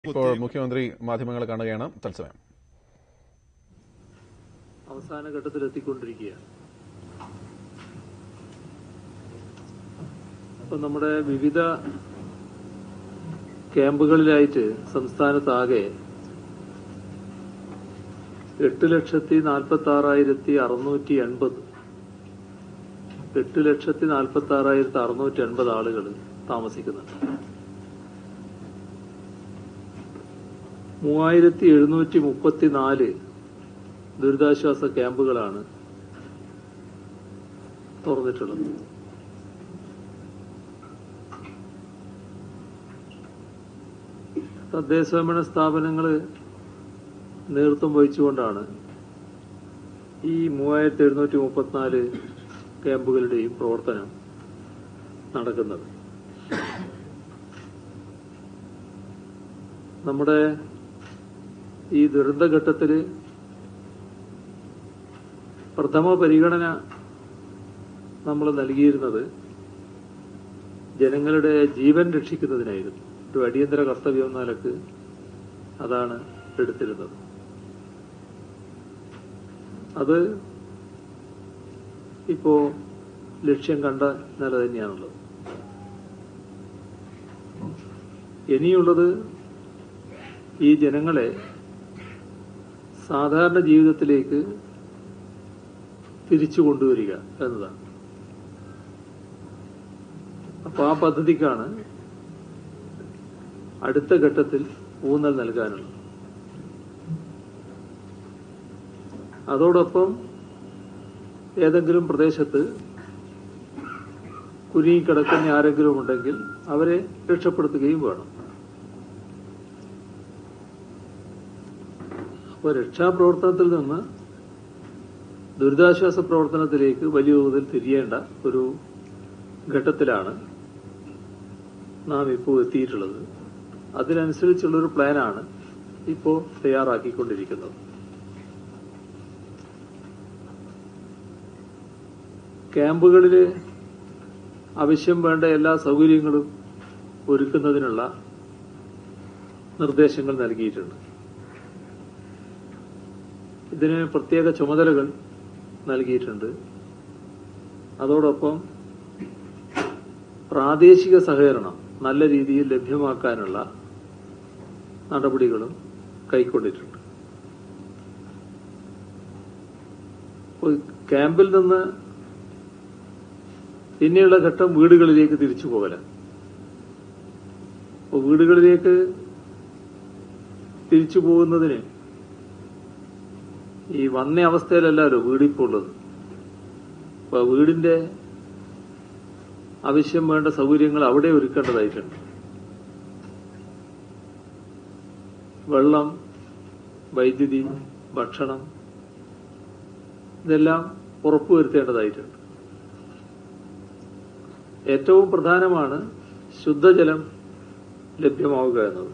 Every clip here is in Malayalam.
ഇപ്പോൾ മുഖ്യമന്ത്രി മാധ്യമങ്ങളെ കാണുകയാണ് തത്സമയം അവസാന ഘട്ടത്തിലെത്തിക്കൊണ്ടിരിക്കുകയാണ് അപ്പൊ നമ്മുടെ വിവിധ ക്യാമ്പുകളിലായിട്ട് സംസ്ഥാനത്താകെ എട്ട് ലക്ഷത്തി നാൽപ്പത്തി ആറായിരത്തി അറുന്നൂറ്റി എൺപത് എട്ട് ലക്ഷത്തി നാൽപ്പത്തി ആറായിരത്തി അറുന്നൂറ്റി എൺപത് ആളുകൾ താമസിക്കുന്നുണ്ട് മൂവായിരത്തി എഴുന്നൂറ്റി മുപ്പത്തിനാല് ദുരിതാശ്വാസ ക്യാമ്പുകളാണ് തുറന്നിട്ടുള്ളത് തദ്ദേശഭരണ സ്ഥാപനങ്ങൾ നേതൃത്വം വഹിച്ചുകൊണ്ടാണ് ഈ മൂവായിരത്തി എഴുന്നൂറ്റി മുപ്പത്തിനാല് ക്യാമ്പുകളുടെയും പ്രവർത്തനം നടക്കുന്നത് നമ്മുടെ ഈ ദുരന്തഘട്ടത്തില് പ്രഥമ പരിഗണന നമ്മൾ നൽകിയിരുന്നത് ജനങ്ങളുടെ ജീവൻ രക്ഷിക്കുന്നതിനായിരുന്നു ഒരു അടിയന്തര കർത്തവ്യം എന്ന നിലക്ക് അതാണ് എടുത്തിരുന്നത് അത് ഇപ്പോ ലക്ഷ്യം കണ്ട നില തന്നെയാണുള്ളത് ഇനിയുള്ളത് ഈ ജനങ്ങളെ സാധാരണ ജീവിതത്തിലേക്ക് തിരിച്ചു കൊണ്ടുവരിക എന്നതാണ് അപ്പൊ ആ പദ്ധതിക്കാണ് അടുത്ത ഘട്ടത്തിൽ ഊന്നൽ നൽകാനുള്ളത് അതോടൊപ്പം ഏതെങ്കിലും പ്രദേശത്ത് കുരുങ്ങിക്കിടക്കുന്ന ആരെങ്കിലും ഉണ്ടെങ്കിൽ അവരെ രക്ഷപ്പെടുത്തുകയും വേണം അപ്പോൾ രക്ഷാപ്രവർത്തനത്തിൽ നിന്ന് ദുരിതാശ്വാസ പ്രവർത്തനത്തിലേക്ക് വലിയ തോതിൽ തിരിയേണ്ട ഒരു ഘട്ടത്തിലാണ് നാം ഇപ്പോൾ എത്തിയിട്ടുള്ളത് അതിനനുസരിച്ചുള്ളൊരു പ്ലാനാണ് ഇപ്പോൾ തയ്യാറാക്കിക്കൊണ്ടിരിക്കുന്നത് ക്യാമ്പുകളിൽ ആവശ്യം വേണ്ട എല്ലാ സൗകര്യങ്ങളും ഒരുക്കുന്നതിനുള്ള നിർദ്ദേശങ്ങൾ നൽകിയിട്ടുണ്ട് ഇതിന് പ്രത്യേക ചുമതലകൾ നൽകിയിട്ടുണ്ട് അതോടൊപ്പം പ്രാദേശിക സഹകരണം നല്ല രീതിയിൽ ലഭ്യമാക്കാനുള്ള നടപടികളും കൈക്കൊണ്ടിട്ടുണ്ട് അപ്പോൾ ക്യാമ്പിൽ നിന്ന് പിന്നെയുള്ള ഘട്ടം വീടുകളിലേക്ക് തിരിച്ചു പോകലാണ് അപ്പോൾ വീടുകളിലേക്ക് തിരിച്ചു പോകുന്നതിന് ഈ വന്ന അവസ്ഥയിലല്ലല്ലോ വീടിപ്പോൾ ഉള്ളത് അപ്പൊ വീടിന്റെ ആവശ്യം വേണ്ട സൗകര്യങ്ങൾ അവിടെ ഒരുക്കേണ്ടതായിട്ടുണ്ട് വെള്ളം വൈദ്യുതി ഭക്ഷണം ഇതെല്ലാം ഉറപ്പുവരുത്തേണ്ടതായിട്ടുണ്ട് ഏറ്റവും പ്രധാനമാണ് ശുദ്ധജലം ലഭ്യമാവുക എന്നത്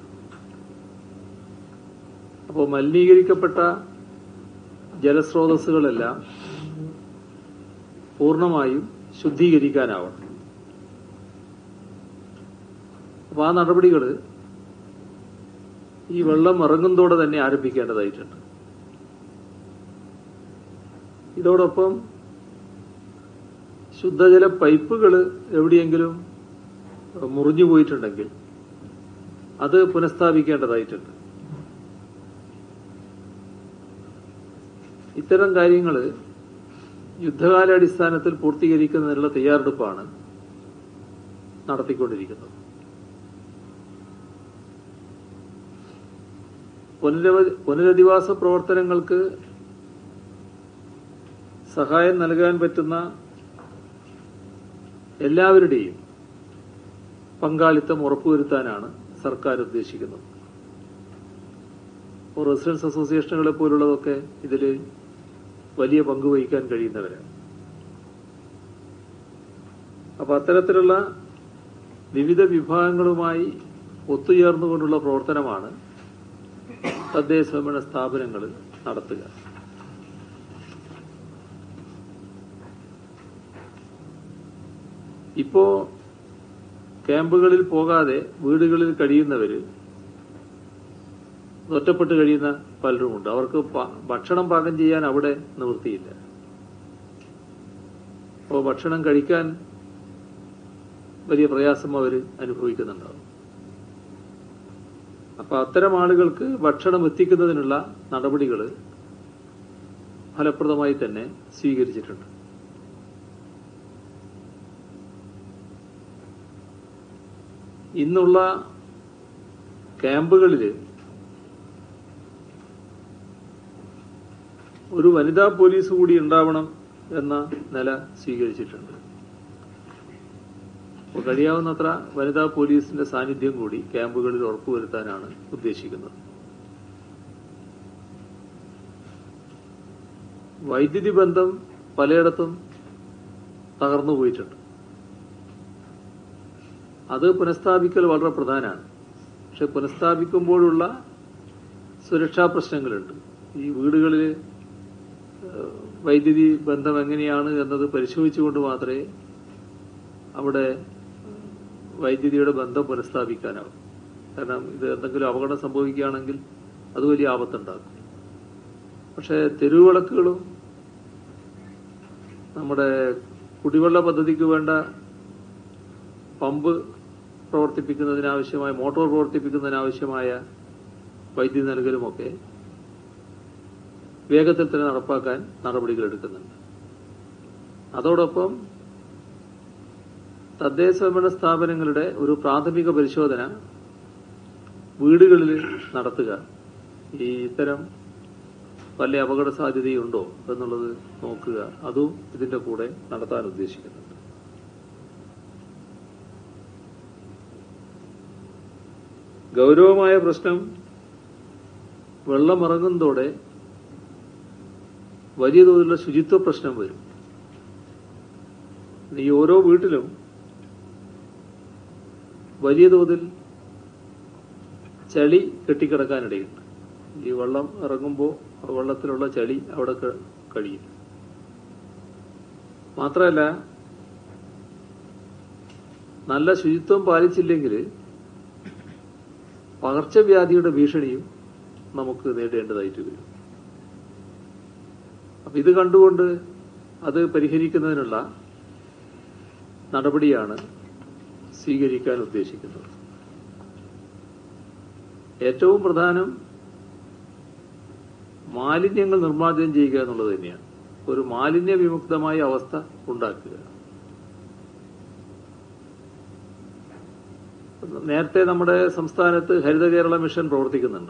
അപ്പോൾ മലിനീകരിക്കപ്പെട്ട ജലസ്രോതസ്സുകളെല്ലാം പൂർണ്ണമായും ശുദ്ധീകരിക്കാനാവണം അപ്പൊ ആ നടപടികൾ ഈ വെള്ളം ഇറങ്ങുന്നതോടെ തന്നെ ആരംഭിക്കേണ്ടതായിട്ടുണ്ട് ഇതോടൊപ്പം ശുദ്ധജല പൈപ്പുകൾ എവിടെയെങ്കിലും മുറിഞ്ഞു പോയിട്ടുണ്ടെങ്കിൽ അത് പുനഃസ്ഥാപിക്കേണ്ടതായിട്ടുണ്ട് ഇത്തരം കാര്യങ്ങൾ യുദ്ധകാലാടിസ്ഥാനത്തിൽ പൂർത്തീകരിക്കുന്നതിനുള്ള തയ്യാറെടുപ്പാണ് നടത്തിക്കൊണ്ടിരിക്കുന്നത് പുനരവ- പുനരധിവാസ പ്രവർത്തനങ്ങൾക്ക് സഹായം നൽകാൻ പറ്റുന്ന എല്ലാവരുടെയും പങ്കാളിത്തം ഉറപ്പുവരുത്താനാണ് സർക്കാർ ഉദ്ദേശിക്കുന്നത് ഇപ്പോൾ റെസിഡൻസ് അസോസിയേഷനുകളെ പോലുള്ളതൊക്കെ ഇതിൽ വലിയ പങ്ക് വഹിക്കാൻ കഴിയുന്നവരാണ് അപ്പൊ അത്തരത്തിലുള്ള വിവിധ വിഭാഗങ്ങളുമായി ഒത്തുചേർന്നുകൊണ്ടുള്ള പ്രവർത്തനമാണ് തദ്ദേശ ഭരണ സ്ഥാപനങ്ങൾ നടത്തുക ഇപ്പോ ക്യാമ്പുകളിൽ പോകാതെ വീടുകളിൽ കഴിയുന്നവര് ഒറ്റപ്പെട്ട് കഴിയുന്ന പലരുമുണ്ട് അവർക്ക് പ- ഭക്ഷണം പാകം ചെയ്യാൻ അവിടെ നിവൃത്തിയില്ല അപ്പോൾ ഭക്ഷണം കഴിക്കാൻ വലിയ പ്രയാസം അവർ അനുഭവിക്കുന്നുണ്ടാവും അപ്പൊ അത്തരം ആളുകൾക്ക് ഭക്ഷണം എത്തിക്കുന്നതിനുള്ള നടപടികൾ ഫലപ്രദമായി തന്നെ സ്വീകരിച്ചിട്ടുണ്ട് ഇന്നുള്ള ക്യാമ്പുകളിൽ ഒരു വനിതാ പോലീസ് കൂടി ഉണ്ടാവണം എന്ന നില സ്വീകരിച്ചിട്ടുണ്ട് അപ്പോൾ കഴിയാവുന്നത്ര വനിതാ പോലീസിന്റെ സാന്നിധ്യം കൂടി ക്യാമ്പുകളിൽ ഉറപ്പുവരുത്താനാണ് ഉദ്ദേശിക്കുന്നത് വൈദ്യുതി ബന്ധം പലയിടത്തും തകർന്നു പോയിട്ടുണ്ട് അത് പുനഃസ്ഥാപിക്കൽ വളരെ പ്രധാനമാണ് പക്ഷെ പുനഃസ്ഥാപിക്കുമ്പോഴുള്ള സുരക്ഷാ പ്രശ്നങ്ങളുണ്ട് ഈ വീടുകളിൽ ഏഹ്, വൈദ്യുതി ബന്ധം എങ്ങനെയാണ് എന്നത് പരിശോധിച്ചുകൊണ്ട് മാത്രമേ അവിടെ വൈദ്യുതിയുടെ ബന്ധം പുനഃസ്ഥാപിക്കാനാവും കാരണം ഇത് എന്തെങ്കിലും അപകടം സംഭവിക്കുകയാണെങ്കിൽ അത് വലിയ ആപത്തുണ്ടാക്കും പക്ഷേ തെരുവുവിളക്കുകളും നമ്മുടെ കുടിവെള്ള പദ്ധതിക്ക് വേണ്ട പമ്പ് പ്രവർത്തിപ്പിക്കുന്നതിനാവശ്യമായ മോട്ടോർ പ്രവർത്തിപ്പിക്കുന്നതിനാവശ്യമായ വൈദ്യുതി നൽകലുമൊക്കെ വേഗത്തിൽ തന്നെ നടപ്പാക്കാൻ നടപടികൾ എടുക്കുന്നുണ്ട് അതോടൊപ്പം തദ്ദേശ സ്വയംഭരണ സ്ഥാപനങ്ങളുടെ ഒരു പ്രാഥമിക പരിശോധന വീടുകളിൽ നടത്തുക ഈ ഇത്തരം വല്ല അപകട സാധ്യതയുണ്ടോ എന്നുള്ളത് നോക്കുക അതും ഇതിന്റെ കൂടെ നടത്താൻ ഉദ്ദേശിക്കുന്നുണ്ട് ഗൗരവമായ പ്രശ്നം വെള്ളം ഇറങ്ങുന്നതോടെ വലിയ തോതിലുള്ള ശുചിത്വ പ്രശ്നം വരും ഈ ഓരോ വീട്ടിലും വലിയ തോതിൽ ചളി കെട്ടിക്കിടക്കാനിടയുണ്ട് ഈ വെള്ളം ഇറങ്ങുമ്പോൾ വെള്ളത്തിലുള്ള ചളി അവിടെ ക- കഴിയും മാത്രമല്ല നല്ല ശുചിത്വം പാലിച്ചില്ലെങ്കിൽ പകർച്ചവ്യാധിയുടെ ഭീഷണിയും നമുക്ക് നേരിടേണ്ടതായിട്ട് വരും അപ്പൊ ഇത് കണ്ടുകൊണ്ട് അത് പരിഹരിക്കുന്നതിനുള്ള നടപടിയാണ് സ്വീകരിക്കാൻ ഉദ്ദേശിക്കുന്നത് ഏറ്റവും പ്രധാനം മാലിന്യങ്ങൾ നിർമ്മാർജ്ജനം ചെയ്യുക എന്നുള്ളത് തന്നെയാണ് ഒരു മാലിന്യ വിമുക്തമായ അവസ്ഥ ഉണ്ടാക്കുക നേരത്തെ നമ്മുടെ സംസ്ഥാനത്ത് ഹരിത കേരള മിഷൻ പ്രവർത്തിക്കുന്നുണ്ട്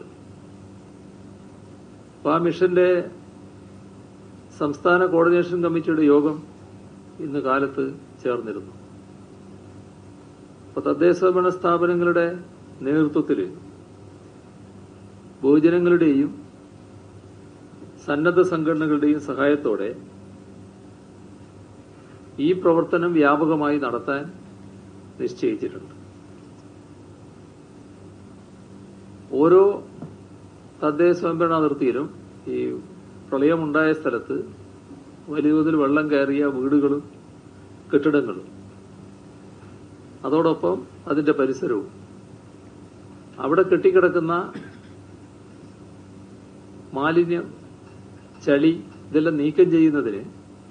അപ്പൊ ആ മിഷന്റെ സംസ്ഥാന കോർഡിനേഷൻ കമ്മിറ്റിയുടെ യോഗം ഇന്ന് കാലത്ത് ചേർന്നിരുന്നു അപ്പൊ തദ്ദേശ ഭരണ സ്ഥാപനങ്ങളുടെ നേതൃത്വത്തിൽ ബഹുജനങ്ങളുടെയും സന്നദ്ധ സംഘടനകളുടെയും സഹായത്തോടെ ഈ പ്രവർത്തനം വ്യാപകമായി നടത്താൻ നിശ്ചയിച്ചിട്ടുണ്ട് ഓരോ തദ്ദേശ സ്വയംഭരണ അതിർത്തിയിലും ഈ പ്രളയമുണ്ടായ സ്ഥലത്ത് വലിയ തോതിൽ വെള്ളം കയറിയ വീടുകളും കെട്ടിടങ്ങളും അതോടൊപ്പം അതിന്റെ പരിസരവും അവിടെ കെട്ടിക്കിടക്കുന്ന മാലിന്യം ചളി ഇതെല്ലാം നീക്കം ചെയ്യുന്നതിന്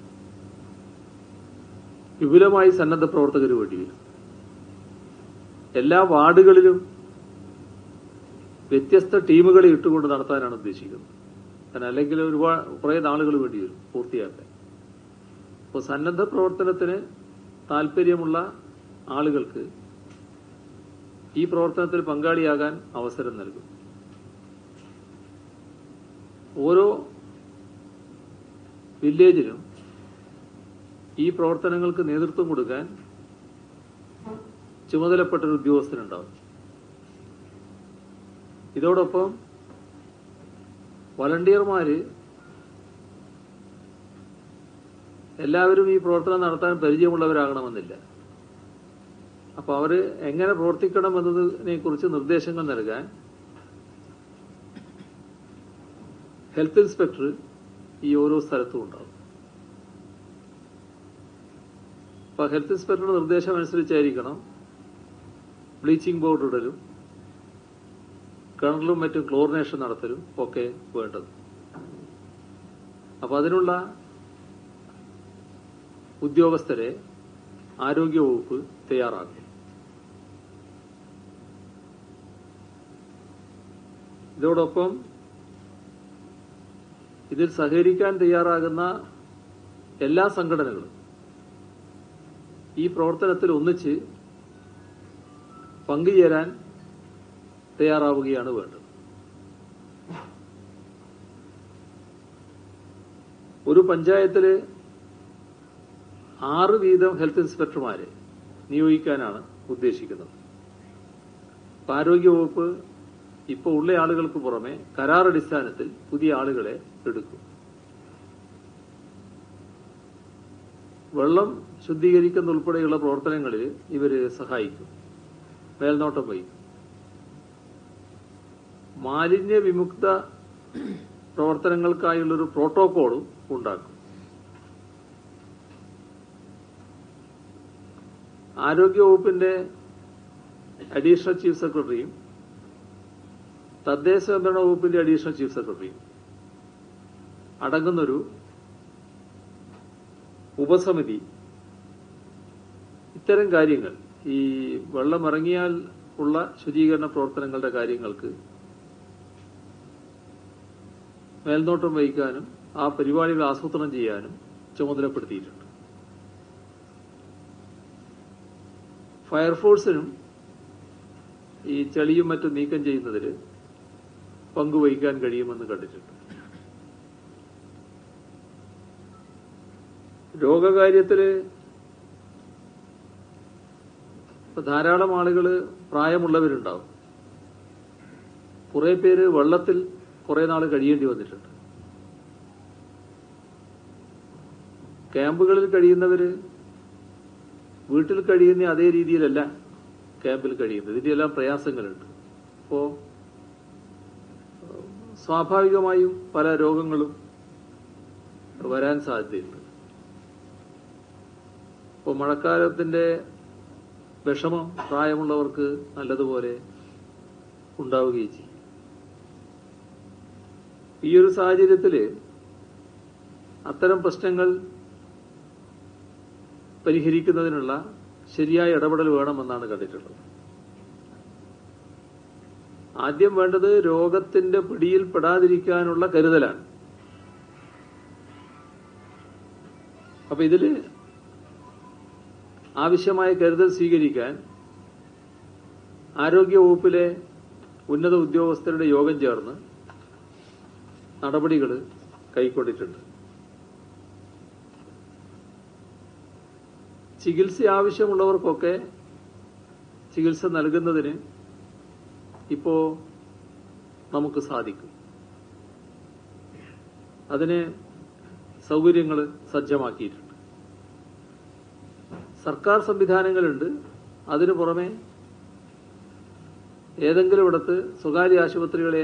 വിപുലമായി സന്നദ്ധ പ്രവർത്തകർ വേണ്ടി വരും എല്ലാ വാർഡുകളിലും വ്യത്യസ്ത ടീമുകളെ ഇട്ടുകൊണ്ട് നടത്താനാണ് ഉദ്ദേശിക്കുന്നത് കാരണം അല്ലെങ്കിൽ ഒരുപാട് കുറെ നാളുകൾ വേണ്ടി വരും പൂർത്തിയാക്കാൻ അപ്പോൾ സന്നദ്ധ പ്രവർത്തനത്തിന് താല്പര്യമുള്ള ആളുകൾക്ക് ഈ പ്രവർത്തനത്തിൽ പങ്കാളിയാകാൻ അവസരം നൽകും ഓരോ വില്ലേജിനും ഈ പ്രവർത്തനങ്ങൾക്ക് നേതൃത്വം കൊടുക്കാൻ ചുമതലപ്പെട്ട ഒരു ഉദ്യോഗസ്ഥനുണ്ടാവും ഇതോടൊപ്പം വളണ്ടിയർമാര് എല്ലാവരും ഈ പ്രവർത്തനം നടത്താൻ പരിചയമുള്ളവരാകണമെന്നില്ല അപ്പൊ അവര് എങ്ങനെ പ്രവർത്തിക്കണം എന്നതിനെ കുറിച്ച് നിർദ്ദേശങ്ങൾ നൽകാൻ ഹെൽത്ത് ഇൻസ്പെക്ടർ ഈ ഓരോ സ്ഥലത്തും ഉണ്ടാവും അപ്പൊ ഹെൽത്ത് ഇൻസ്പെക്ടറുടെ നിർദ്ദേശം അനുസരിച്ചായിരിക്കണം ബ്ലീച്ചിങ് പൗഡർ ഇടലും കിണറിലും മറ്റും ക്ലോറിനേഷൻ നടത്തലും ഒക്കെ വേണ്ടത് അപ്പൊ അതിനുള്ള ഉദ്യോഗസ്ഥരെ ആരോഗ്യവകുപ്പ് തയ്യാറാക്കും ഇതോടൊപ്പം ഇതിൽ സഹകരിക്കാൻ തയ്യാറാകുന്ന എല്ലാ സംഘടനകളും ഈ പ്രവർത്തനത്തിൽ ഒന്നിച്ച് പങ്കുചേരാൻ തയ്യാറാവുകയാണ് വേണ്ടത് ഒരു പഞ്ചായത്തില് ആറ് വീതം ഹെൽത്ത് ഇൻസ്പെക്ടർമാരെ നിയോഗിക്കാനാണ് ഉദ്ദേശിക്കുന്നത് അപ്പൊ ആരോഗ്യവകുപ്പ് ഇപ്പോൾ ഉള്ള ആളുകൾക്ക് പുറമെ കരാർ അടിസ്ഥാനത്തിൽ പുതിയ ആളുകളെ എടുക്കും വെള്ളം ശുദ്ധീകരിക്കുന്ന ഉൾപ്പെടെയുള്ള പ്രവർത്തനങ്ങളിൽ ഇവര് സഹായിക്കും മേൽനോട്ടം വഹിക്കും മാലിന്യ വിമുക്ത പ്രവർത്തനങ്ങൾക്കായുള്ളൊരു പ്രോട്ടോകോളും ഉണ്ടാക്കും ആരോഗ്യവകുപ്പിന്റെ അഡീഷണൽ ചീഫ് സെക്രട്ടറിയും തദ്ദേശ സ്വയംഭരണ വകുപ്പിന്റെ അഡീഷണൽ ചീഫ് സെക്രട്ടറിയും അടങ്ങുന്നൊരു ഉപസമിതി ഇത്തരം കാര്യങ്ങൾ ഈ വെള്ളം ഇറങ്ങിയാൽ ഉള്ള ശുചീകരണ പ്രവർത്തനങ്ങളുടെ കാര്യങ്ങൾക്ക് മേൽനോട്ടം വഹിക്കാനും ആ പരിപാടികൾ ആസൂത്രണം ചെയ്യാനും ചുമതലപ്പെടുത്തിയിട്ടുണ്ട് ഫയർഫോഴ്സിനും ഈ ചെളിയും മറ്റും നീക്കം ചെയ്യുന്നതിൽ പങ്കുവഹിക്കാൻ കഴിയുമെന്ന് കണ്ടിട്ടുണ്ട് രോഗകാര്യത്തില് ഇപ്പൊ ധാരാളം ആളുകൾ പ്രായമുള്ളവരുണ്ടാവും കുറെ പേര് വെള്ളത്തിൽ കുറെ നാൾ കഴിയേണ്ടി വന്നിട്ടുണ്ട് ക്യാമ്പുകളിൽ കഴിയുന്നവര് വീട്ടിൽ കഴിയുന്ന അതേ രീതിയിലല്ല ക്യാമ്പിൽ കഴിയുന്നത് ഇതിന്റെ എല്ലാം പ്രയാസങ്ങളുണ്ട് അപ്പോ സ്വാഭാവികമായും പല രോഗങ്ങളും വരാൻ സാധ്യതയുണ്ട് ഇപ്പോൾ മഴക്കാലത്തിന്റെ വിഷമം പ്രായമുള്ളവർക്ക് നല്ലതുപോലെ ഉണ്ടാവുകയും ചെയ്യും ഈ ഒരു സാഹചര്യത്തില് അത്തരം പ്രശ്നങ്ങൾ പരിഹരിക്കുന്നതിനുള്ള ശരിയായ ഇടപെടൽ വേണമെന്നാണ് കണ്ടിട്ടുള്ളത് ആദ്യം വേണ്ടത് രോഗത്തിന്റെ പിടിയിൽ പെടാതിരിക്കാനുള്ള കരുതലാണ് അപ്പൊ ഇതില് ആവശ്യമായ കരുതൽ സ്വീകരിക്കാൻ ആരോഗ്യവകുപ്പിലെ ഉന്നത ഉദ്യോഗസ്ഥരുടെ യോഗം ചേർന്ന് നടപടികൾ കൈക്കൊണ്ടിട്ടുണ്ട് ചികിത്സ ആവശ്യമുള്ളവർക്കൊക്കെ ചികിത്സ നൽകുന്നതിന് ഇപ്പോ നമുക്ക് സാധിക്കും അതിന് സൗകര്യങ്ങൾ സജ്ജമാക്കിയിട്ടുണ്ട് സർക്കാർ സംവിധാനങ്ങളുണ്ട് അതിനു പുറമെ ഏതെങ്കിലും ഇടത്ത് സ്വകാര്യ ആശുപത്രികളെ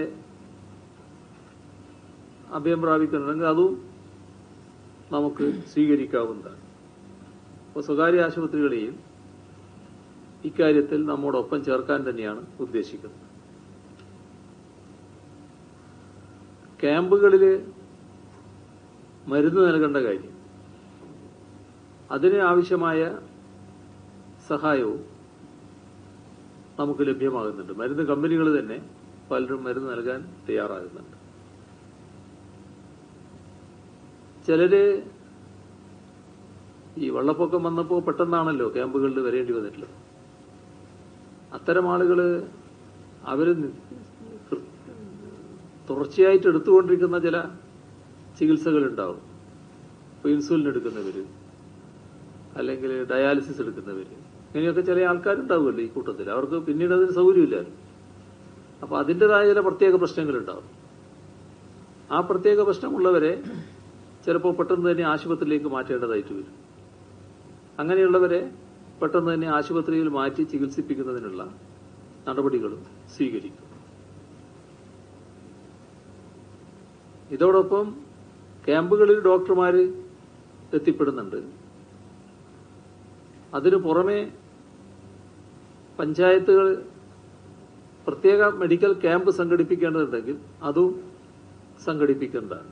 അഭയം പ്രാപിക്കുന്നുണ്ടെങ്കിൽ അതും നമുക്ക് സ്വീകരിക്കാവുന്നതാണ് അപ്പോൾ സ്വകാര്യ ആശുപത്രികളെയും ഇക്കാര്യത്തിൽ നമ്മോടൊപ്പം ചേർക്കാൻ തന്നെയാണ് ഉദ്ദേശിക്കുന്നത് ക്യാമ്പുകളിൽ മരുന്ന് നൽകേണ്ട കാര്യം അതിന് ആവശ്യമായ സഹായവും നമുക്ക് ലഭ്യമാകുന്നുണ്ട് മരുന്ന് കമ്പനികൾ തന്നെ പലരും മരുന്ന് നൽകാൻ തയ്യാറാകുന്നുണ്ട് ചിലര് ഈ വെള്ളപ്പൊക്കം വന്നപ്പോൾ പെട്ടെന്നാണല്ലോ ക്യാമ്പുകളിൽ വരേണ്ടി വന്നിട്ടുള്ളത് അത്തരം ആളുകള് അവര് നി- കൃ- തുടർച്ചയായിട്ട് എടുത്തുകൊണ്ടിരിക്കുന്ന ചില ചികിത്സകൾ ഉണ്ടാവും ഇപ്പൊ ഇൻസുലിൻ എടുക്കുന്നവര് അല്ലെങ്കിൽ ഡയാലിസിസ് എടുക്കുന്നവര് ഇങ്ങനെയൊക്കെ ചില ആൾക്കാരുണ്ടാവുമല്ലോ ഈ കൂട്ടത്തിൽ അവർക്ക് പിന്നീട് അതിന് സൗകര്യമില്ലായിരുന്നു അപ്പൊ അതിൻ്റെതായ ചില പ്രത്യേക പ്രശ്നങ്ങളുണ്ടാവും ആ പ്രത്യേക പ്രശ്നമുള്ളവരെ ചിലപ്പോൾ പെട്ടെന്ന് തന്നെ ആശുപത്രിയിലേക്ക് മാറ്റേണ്ടതായിട്ട് വരും അങ്ങനെയുള്ളവരെ പെട്ടെന്ന് തന്നെ ആശുപത്രിയിൽ മാറ്റി ചികിത്സിപ്പിക്കുന്നതിനുള്ള നടപടികളും സ്വീകരിക്കും ഇതോടൊപ്പം ക്യാമ്പുകളിൽ ഡോക്ടർമാര് എത്തിപ്പെടുന്നുണ്ട് അതിനു പുറമെ പഞ്ചായത്തുകൾ പ്രത്യേക മെഡിക്കൽ ക്യാമ്പ് സംഘടിപ്പിക്കേണ്ടതുണ്ടെങ്കിൽ അതും സംഘടിപ്പിക്കേണ്ടതാണ്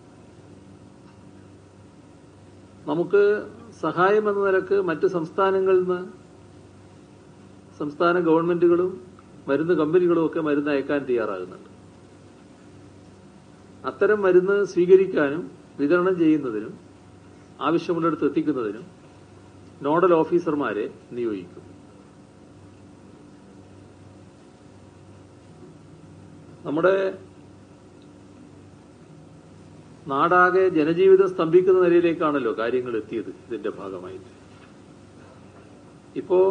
നമുക്ക് സഹായം എന്ന നിലക്ക് മറ്റ് സംസ്ഥാനങ്ങളിൽ നിന്ന് സംസ്ഥാന ഗവൺമെന്റുകളും മരുന്ന് കമ്പനികളും ഒക്കെ മരുന്ന് അയക്കാൻ തയ്യാറാകുന്നുണ്ട് അത്തരം മരുന്ന് സ്വീകരിക്കാനും വിതരണം ചെയ്യുന്നതിനും ആവശ്യമുള്ളിടത്ത് എത്തിക്കുന്നതിനും നോഡൽ ഓഫീസർമാരെ നിയോഗിക്കും നമ്മുടെ നാടാകെ ജനജീവിതം സ്തംഭിക്കുന്ന നിലയിലേക്കാണല്ലോ കാര്യങ്ങൾ എത്തിയത് ഇതിന്റെ ഭാഗമായിട്ട് ഇപ്പോ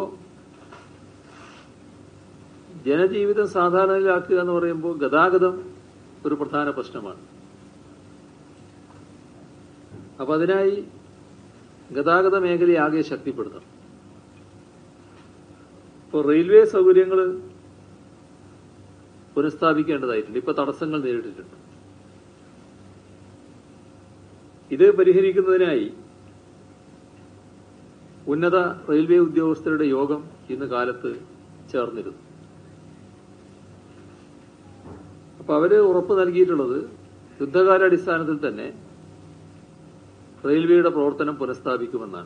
ജനജീവിതം സാധാരണയിലാക്കുക എന്ന് പറയുമ്പോൾ ഗതാഗതം ഒരു പ്രധാന പ്രശ്നമാണ് അപ്പൊ അതിനായി ഗതാഗത മേഖലയെ ആകെ ശക്തിപ്പെടുത്തണം ഇപ്പോൾ റെയിൽവേ സൗകര്യങ്ങൾ പുനഃസ്ഥാപിക്കേണ്ടതായിട്ടുണ്ട് ഇപ്പൊ തടസ്സങ്ങൾ നേരിട്ടിട്ടുണ്ട് ഇത് പരിഹരിക്കുന്നതിനായി ഉന്നത റെയിൽവേ ഉദ്യോഗസ്ഥരുടെ യോഗം ഇന്ന് കാലത്ത് ചേർന്നിരുന്നു അപ്പൊ അവര് ഉറപ്പ് നൽകിയിട്ടുള്ളത് യുദ്ധകാലാടിസ്ഥാനത്തിൽ തന്നെ റെയിൽവേയുടെ പ്രവർത്തനം പുനഃസ്ഥാപിക്കുമെന്നാണ്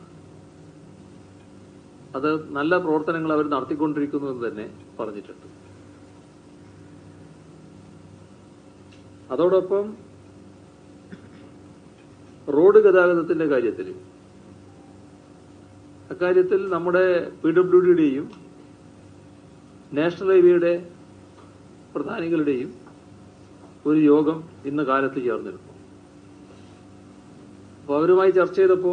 അത് നല്ല പ്രവർത്തനങ്ങൾ അവർ നടത്തിക്കൊണ്ടിരിക്കുന്നു എന്ന് തന്നെ പറഞ്ഞിട്ടുണ്ട് അതോടൊപ്പം റോഡ് ഗതാഗതത്തിന്റെ കാര്യത്തിൽ അക്കാര്യത്തിൽ നമ്മുടെ പി ഡബ്ല്യു ഡിയുടെയും നാഷണൽ ഹൈവേയുടെ പ്രധാനികളുടെയും ഒരു യോഗം ഇന്ന് കാലത്ത് ചേർന്നിരുന്നു അപ്പൊ അവരുമായി ചർച്ച ചെയ്തപ്പോ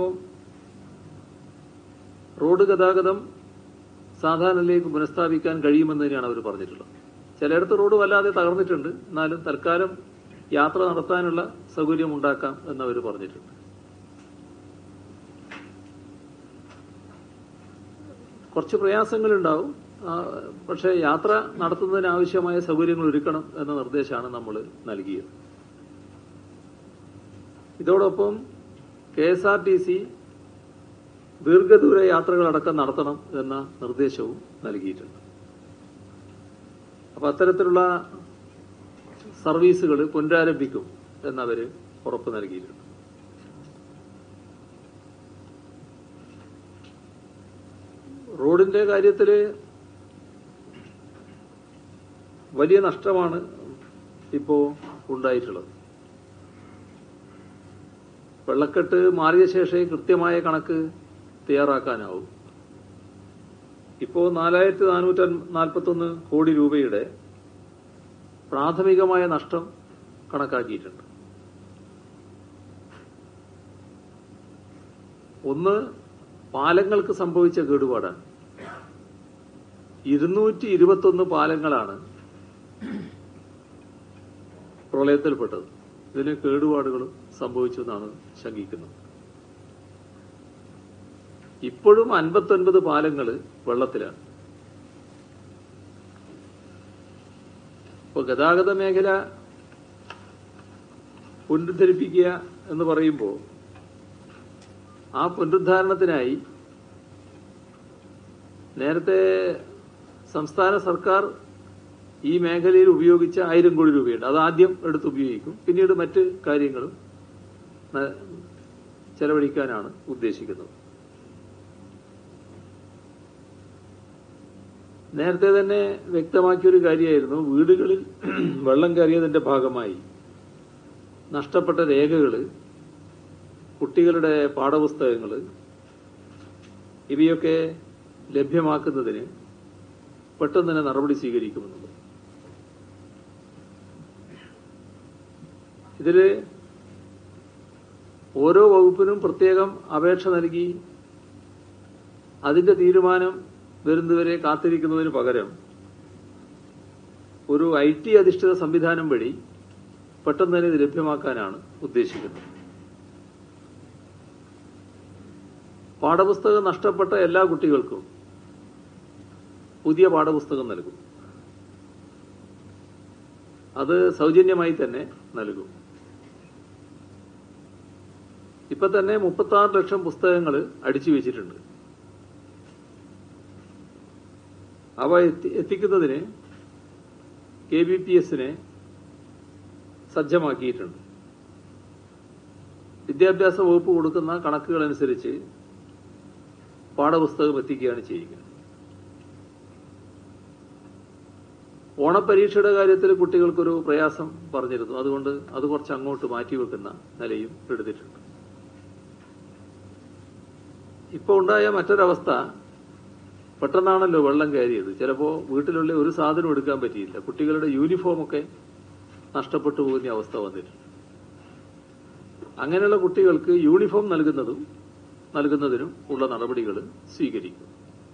റോഡ് ഗതാഗതം സാധാരണയിലേക്ക് പുനഃസ്ഥാപിക്കാൻ കഴിയുമെന്ന് തന്നെയാണ് അവർ പറഞ്ഞിട്ടുള്ളത് ചിലയിടത്ത് റോഡ് വല്ലാതെ തകർന്നിട്ടുണ്ട് എന്നാലും തൽക്കാലം യാത്ര നടത്താനുള്ള സൗകര്യം ഉണ്ടാക്കാം എന്നവർ പറഞ്ഞിട്ടുണ്ട് കുറച്ച് പ്രയാസങ്ങളുണ്ടാവും ആ, പക്ഷേ യാത്ര നടത്തുന്നതിന് ആവശ്യമായ സൗകര്യങ്ങൾ ഒരുക്കണം എന്ന നിർദ്ദേശമാണ് നമ്മൾ നൽകിയത് ഇതോടൊപ്പം K S R T C ദീർഘദൂര യാത്രകളടക്കം നടത്തണം എന്ന നിർദ്ദേശവും നൽകിയിട്ടുണ്ട് അപ്പൊ അത്തരത്തിലുള്ള സർവീസുകൾ പുനരാരംഭിക്കും എന്നവര് ഉറപ്പ് നൽകിയിട്ടുണ്ട് റോഡിന്റെ കാര്യത്തില് വലിയ നഷ്ടമാണ് ഇപ്പോ ഉണ്ടായിട്ടുള്ളത് വെള്ളക്കെട്ട് മാറിയ ശേഷമേ കൃത്യമായ കണക്ക് തയ്യാറാക്കാനാവും ഇപ്പോ നാലായിരത്തി നാനൂറ്റി നാൽപ്പത്തി ഒന്ന് കോടി രൂപയുടെ പ്രാഥമികമായ നഷ്ടം കണക്കാക്കിയിട്ടുണ്ട് ഒന്ന് പാലങ്ങൾക്ക് സംഭവിച്ച കേടുപാടാണ് ഇരുന്നൂറ്റി ഇരുപത്തൊന്ന് പാലങ്ങളാണ് പ്രളയത്തിൽപ്പെട്ടത് ഇതിന് കേടുപാടുകളും സംഭവിച്ചു എന്നാണ് ശങ്കിക്കുന്നത് ഇപ്പോഴും അൻപത്തൊൻപത് പാലങ്ങൾ വെള്ളത്തിലാണ് ഇപ്പൊ ഗതാഗത മേഖല പുനരുദ്ധരിപ്പിക്കുക എന്ന് പറയുമ്പോൾ ആ പുനരുദ്ധാരണത്തിനായി നേരത്തെ സംസ്ഥാന സർക്കാർ ഈ മേഖലയിൽ ഉപയോഗിച്ച ആയിരം കോടി രൂപയുണ്ട് അത് ആദ്യം എടുത്ത് ഉപയോഗിക്കും പിന്നീട് മറ്റ് കാര്യങ്ങളും ന- ചെലവഴിക്കാനാണ് ഉദ്ദേശിക്കുന്നത് നേരത്തെ തന്നെ വ്യക്തമാക്കിയൊരു കാര്യമായിരുന്നു വീടുകളിൽ വെള്ളം കയറിയതിന്റെ ഭാഗമായി നഷ്ടപ്പെട്ട രേഖകള് കുട്ടികളുടെ പാഠപുസ്തകങ്ങൾ ഇവയൊക്കെ ലഭ്യമാക്കുന്നതിന് പെട്ടെന്ന് തന്നെ നടപടി സ്വീകരിക്കുമെന്നുള്ളത് ഇതില് ഓരോ വകുപ്പിനും പ്രത്യേകം അപേക്ഷ നൽകി അതിന്റെ തീരുമാനം വരുന്നതുവരെ കാത്തിരിക്കുന്നതിന് പകരം ഒരു ഐ ടി അധിഷ്ഠിത സംവിധാനം വഴി പെട്ടെന്ന് തന്നെ ഇത് ലഭ്യമാക്കാനാണ് ഉദ്ദേശിക്കുന്നത് പാഠപുസ്തകം നഷ്ടപ്പെട്ട എല്ലാ കുട്ടികൾക്കും പുതിയ പാഠപുസ്തകം നൽകും അത് സൗജന്യമായി തന്നെ നൽകും ഇപ്പൊ തന്നെ മുപ്പത്തി ആറ് ലക്ഷം പുസ്തകങ്ങൾ അടിച്ചു വെച്ചിട്ടുണ്ട് അവ എത്തി- എത്തിക്കുന്നതിന് കെ ബി പി എസിനെ സജ്ജമാക്കിയിട്ടുണ്ട് വിദ്യാഭ്യാസ വകുപ്പ് കൊടുക്കുന്ന കണക്കുകൾ അനുസരിച്ച് പാഠപുസ്തകം എത്തിക്കുകയാണ് ചെയ്യുക ഓണപരീക്ഷയുടെ കാര്യത്തിൽ കുട്ടികൾക്കൊരു പ്രയാസം പറഞ്ഞിരുന്നു അതുകൊണ്ട് അത് കുറച്ച് അങ്ങോട്ട് മാറ്റിവെക്കുന്ന നിലയും എടുത്തിട്ടുണ്ട് ഇപ്പൊ ഉണ്ടായ മറ്റൊരവസ്ഥ പെട്ടെന്നാണല്ലോ വെള്ളം കയറിയത് ചിലപ്പോ വീട്ടിലുള്ള ഒരു സാധനം എടുക്കാൻ പറ്റിയില്ല കുട്ടികളുടെ യൂണിഫോമൊക്കെ നഷ്ടപ്പെട്ടു പോകുന്ന അവസ്ഥ വന്നിട്ടുണ്ട് അങ്ങനെയുള്ള കുട്ടികൾക്ക് യൂണിഫോം നൽകുന്നതും നൽകുന്നതിനും ഉള്ള നടപടികൾ സ്വീകരിക്കും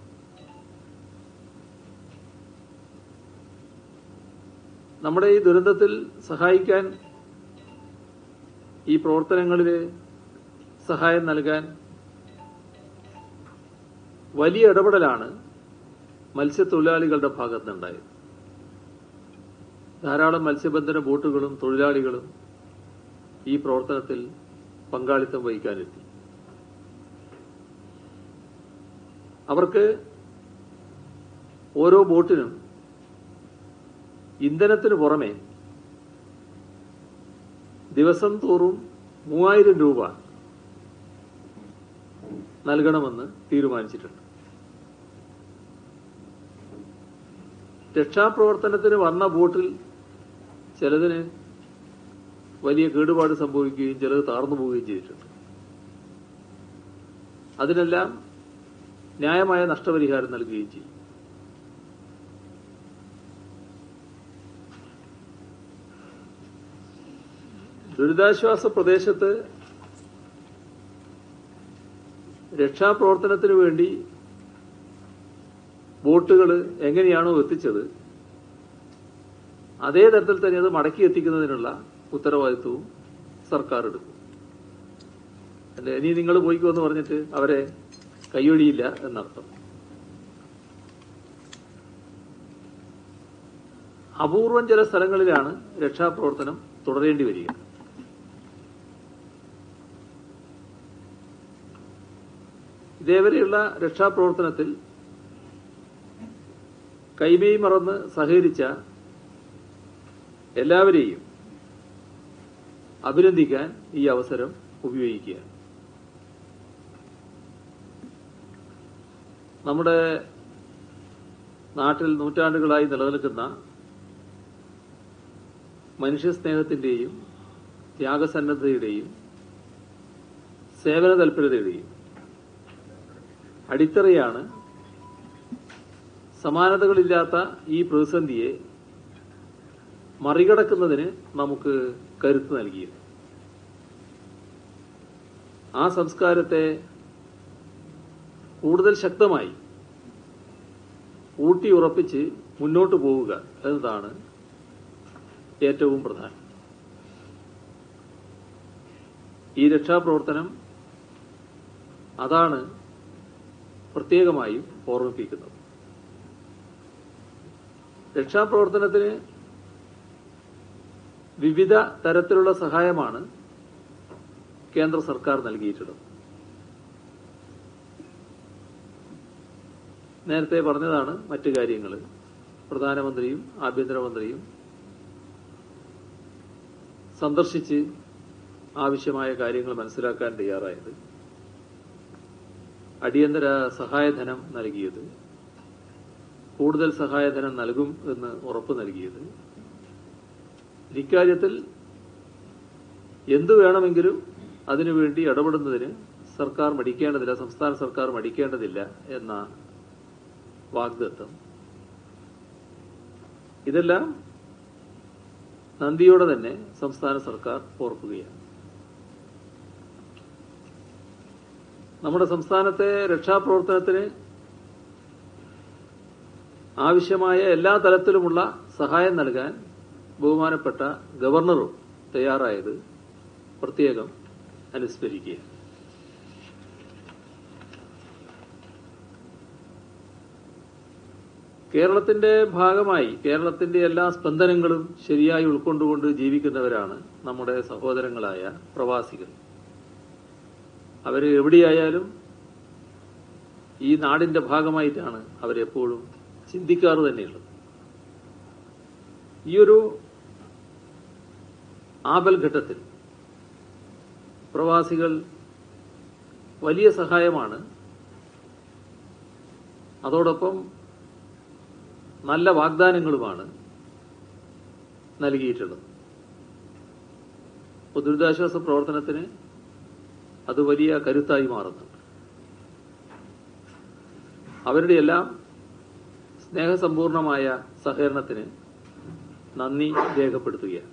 നമ്മുടെ ഈ ദുരന്തത്തിൽ സഹായിക്കാൻ ഈ പ്രവർത്തനങ്ങളിൽ സഹായം നൽകാൻ വലിയ ഇടപെടലാണ് മത്സ്യത്തൊഴിലാളികളുടെ ഭാഗത്തുനിന്നുണ്ടായത് ധാരാളം മത്സ്യബന്ധന ബോട്ടുകളും തൊഴിലാളികളും ഈ പ്രവർത്തനത്തിൽ പങ്കാളിത്തം വഹിക്കാനെത്തി അവർക്ക് ഓരോ ബോട്ടിനും ഇന്ധനത്തിന് പുറമെ ദിവസം തോറും മൂവായിരം രൂപ നൽകണമെന്ന് തീരുമാനിച്ചിട്ടുണ്ട് രക്ഷാപ്രവർത്തനത്തിന് വന്ന ബോട്ടിൽ ചിലതിന് വലിയ കേടുപാട് സംഭവിക്കുകയും ചിലത് താർന്നു പോവുകയും ചെയ്തിട്ടുണ്ട് അതിനെല്ലാം ന്യായമായ നഷ്ടപരിഹാരം നൽകുകയും ചെയ്യും ദുരിതാശ്വാസ പ്രദേശത്ത് രക്ഷാപ്രവർത്തനത്തിന് വേണ്ടി ബോട്ടുകൾ എങ്ങനെയാണോ എത്തിച്ചത് അതേ തരത്തിൽ തന്നെ അത് മടക്കി എത്തിക്കുന്നതിനുള്ള ഉത്തരവാദിത്വവും സർക്കാർ എടുക്കും അല്ല ഇനി നിങ്ങൾ പോയിക്കോ എന്ന് പറഞ്ഞിട്ട് അവരെ കൈയൊഴിയില്ല എന്നർത്ഥം അപൂർവം ചില സ്ഥലങ്ങളിലാണ് രക്ഷാപ്രവർത്തനം തുടരേണ്ടി വരിക ഇതേവരെയുള്ള രക്ഷാപ്രവർത്തനത്തിൽ കൈമേയി മറന്ന് സഹകരിച്ച എല്ലാവരെയും അഭിനന്ദിക്കാൻ ഈ അവസരം ഉപയോഗിക്കുകയാണ് നമ്മുടെ നാട്ടിൽ നൂറ്റാണ്ടുകളായി നിലനിൽക്കുന്ന മനുഷ്യസ്നേഹത്തിന്റെയും ത്യാഗസന്നദ്ധതയുടെയും സേവന തൽപരതയുടെയും അടിത്തറയാണ് സമാനതകളില്ലാത്ത ഈ പ്രതിസന്ധിയെ മറികടക്കുന്നതിന് നമുക്ക് കരുത്ത് നൽകിയത് ആ സംസ്കാരത്തെ കൂടുതൽ ശക്തമായി ഊട്ടിയുറപ്പിച്ച് മുന്നോട്ട് പോവുക എന്നതാണ് ഏറ്റവും പ്രധാനം ഈ രക്ഷാപ്രവർത്തനം അതാണ് പ്രത്യേകമായും ഓർമ്മിപ്പിക്കുന്നത് രക്ഷാപ്രവർത്തനത്തിന് വിവിധ തരത്തിലുള്ള സഹായമാണ് കേന്ദ്ര സർക്കാർ നൽകിയിട്ടുള്ളത് നേരത്തെ പറഞ്ഞതാണ് മറ്റു കാര്യങ്ങൾ പ്രധാനമന്ത്രിയും ആഭ്യന്തരമന്ത്രിയും സന്ദർശിച്ച് ആവശ്യമായ കാര്യങ്ങൾ മനസ്സിലാക്കാൻ തയ്യാറായത് അടിയന്തര സഹായധനം നൽകിയത് കൂടുതൽ സഹായധനം നൽകും എന്ന് ഉറപ്പ് നൽകിയത് ഇക്കാര്യത്തിൽ എന്തു വേണമെങ്കിലും അതിനുവേണ്ടി ഇടപെടുന്നതിന് സർക്കാർ മടിക്കേണ്ടതില്ല സംസ്ഥാന സർക്കാർ മടിക്കേണ്ടതില്ല എന്ന വാഗ്ദത്തം ഇതെല്ലാം നന്ദിയോടെ തന്നെ സംസ്ഥാന സർക്കാർ ഓർക്കുകയാണ് നമ്മുടെ സംസ്ഥാനത്തെ രക്ഷാപ്രവർത്തനത്തിന് ആവശ്യമായ എല്ലാ തലത്തിലുമുള്ള സഹായം നൽകാൻ ബഹുമാനപ്പെട്ട ഗവർണറും തയ്യാറായത് പ്രത്യേകം അനുസ്മരിക്കുക കേരളത്തിന്റെ ഭാഗമായി കേരളത്തിന്റെ എല്ലാ സ്പന്ദനങ്ങളും ശരിയായി ഉൾക്കൊണ്ടുകൊണ്ട് ജീവിക്കുന്നവരാണ് നമ്മുടെ സഹോദരങ്ങളായ പ്രവാസികൾ അവര് എവിടെയായാലും ഈ നാടിന്റെ ഭാഗമായിട്ടാണ് അവരെപ്പോഴും ചിന്തിക്കാറ് തന്നെയുള്ളത് ഈ ഒരു ആപൽഘട്ടത്തിൽ പ്രവാസികൾ വലിയ സഹായമാണ് അതോടൊപ്പം നല്ല വാഗ്ദാനങ്ങളുമാണ് നൽകിയിട്ടുള്ളത് അപ്പോൾ ദുരിതാശ്വാസ പ്രവർത്തനത്തിന് അത് വലിയ കരുത്തായി മാറുന്നുണ്ട് അവരുടെ എല്ലാം സ്നേഹസമ്പൂർണമായ സഹകരണത്തിന് നന്ദി രേഖപ്പെടുത്തുകയാണ്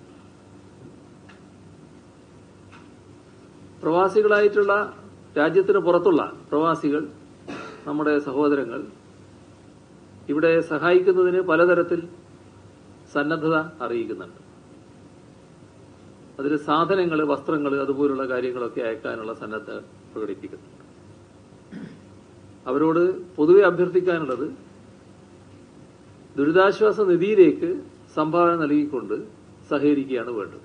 പ്രവാസികളായിട്ടുള്ള രാജ്യത്തിന് പുറത്തുള്ള പ്രവാസികൾ നമ്മുടെ സഹോദരങ്ങൾ ഇവിടെ സഹായിക്കുന്നതിന് പലതരത്തിൽ സന്നദ്ധത അറിയിക്കുന്നുണ്ട് അതിൽ സാധനങ്ങൾ വസ്ത്രങ്ങൾ അതുപോലുള്ള കാര്യങ്ങളൊക്കെ അയക്കാനുള്ള സന്നദ്ധത പ്രകടിപ്പിക്കുന്നുണ്ട് അവരോട് പൊതുവെ അഭ്യർത്ഥിക്കാനുള്ളത് ദുരിതാശ്വാസ നിധിയിലേക്ക് സംഭാവന നൽകിക്കൊണ്ട് സഹകരിക്കുകയാണ് വേണ്ടത്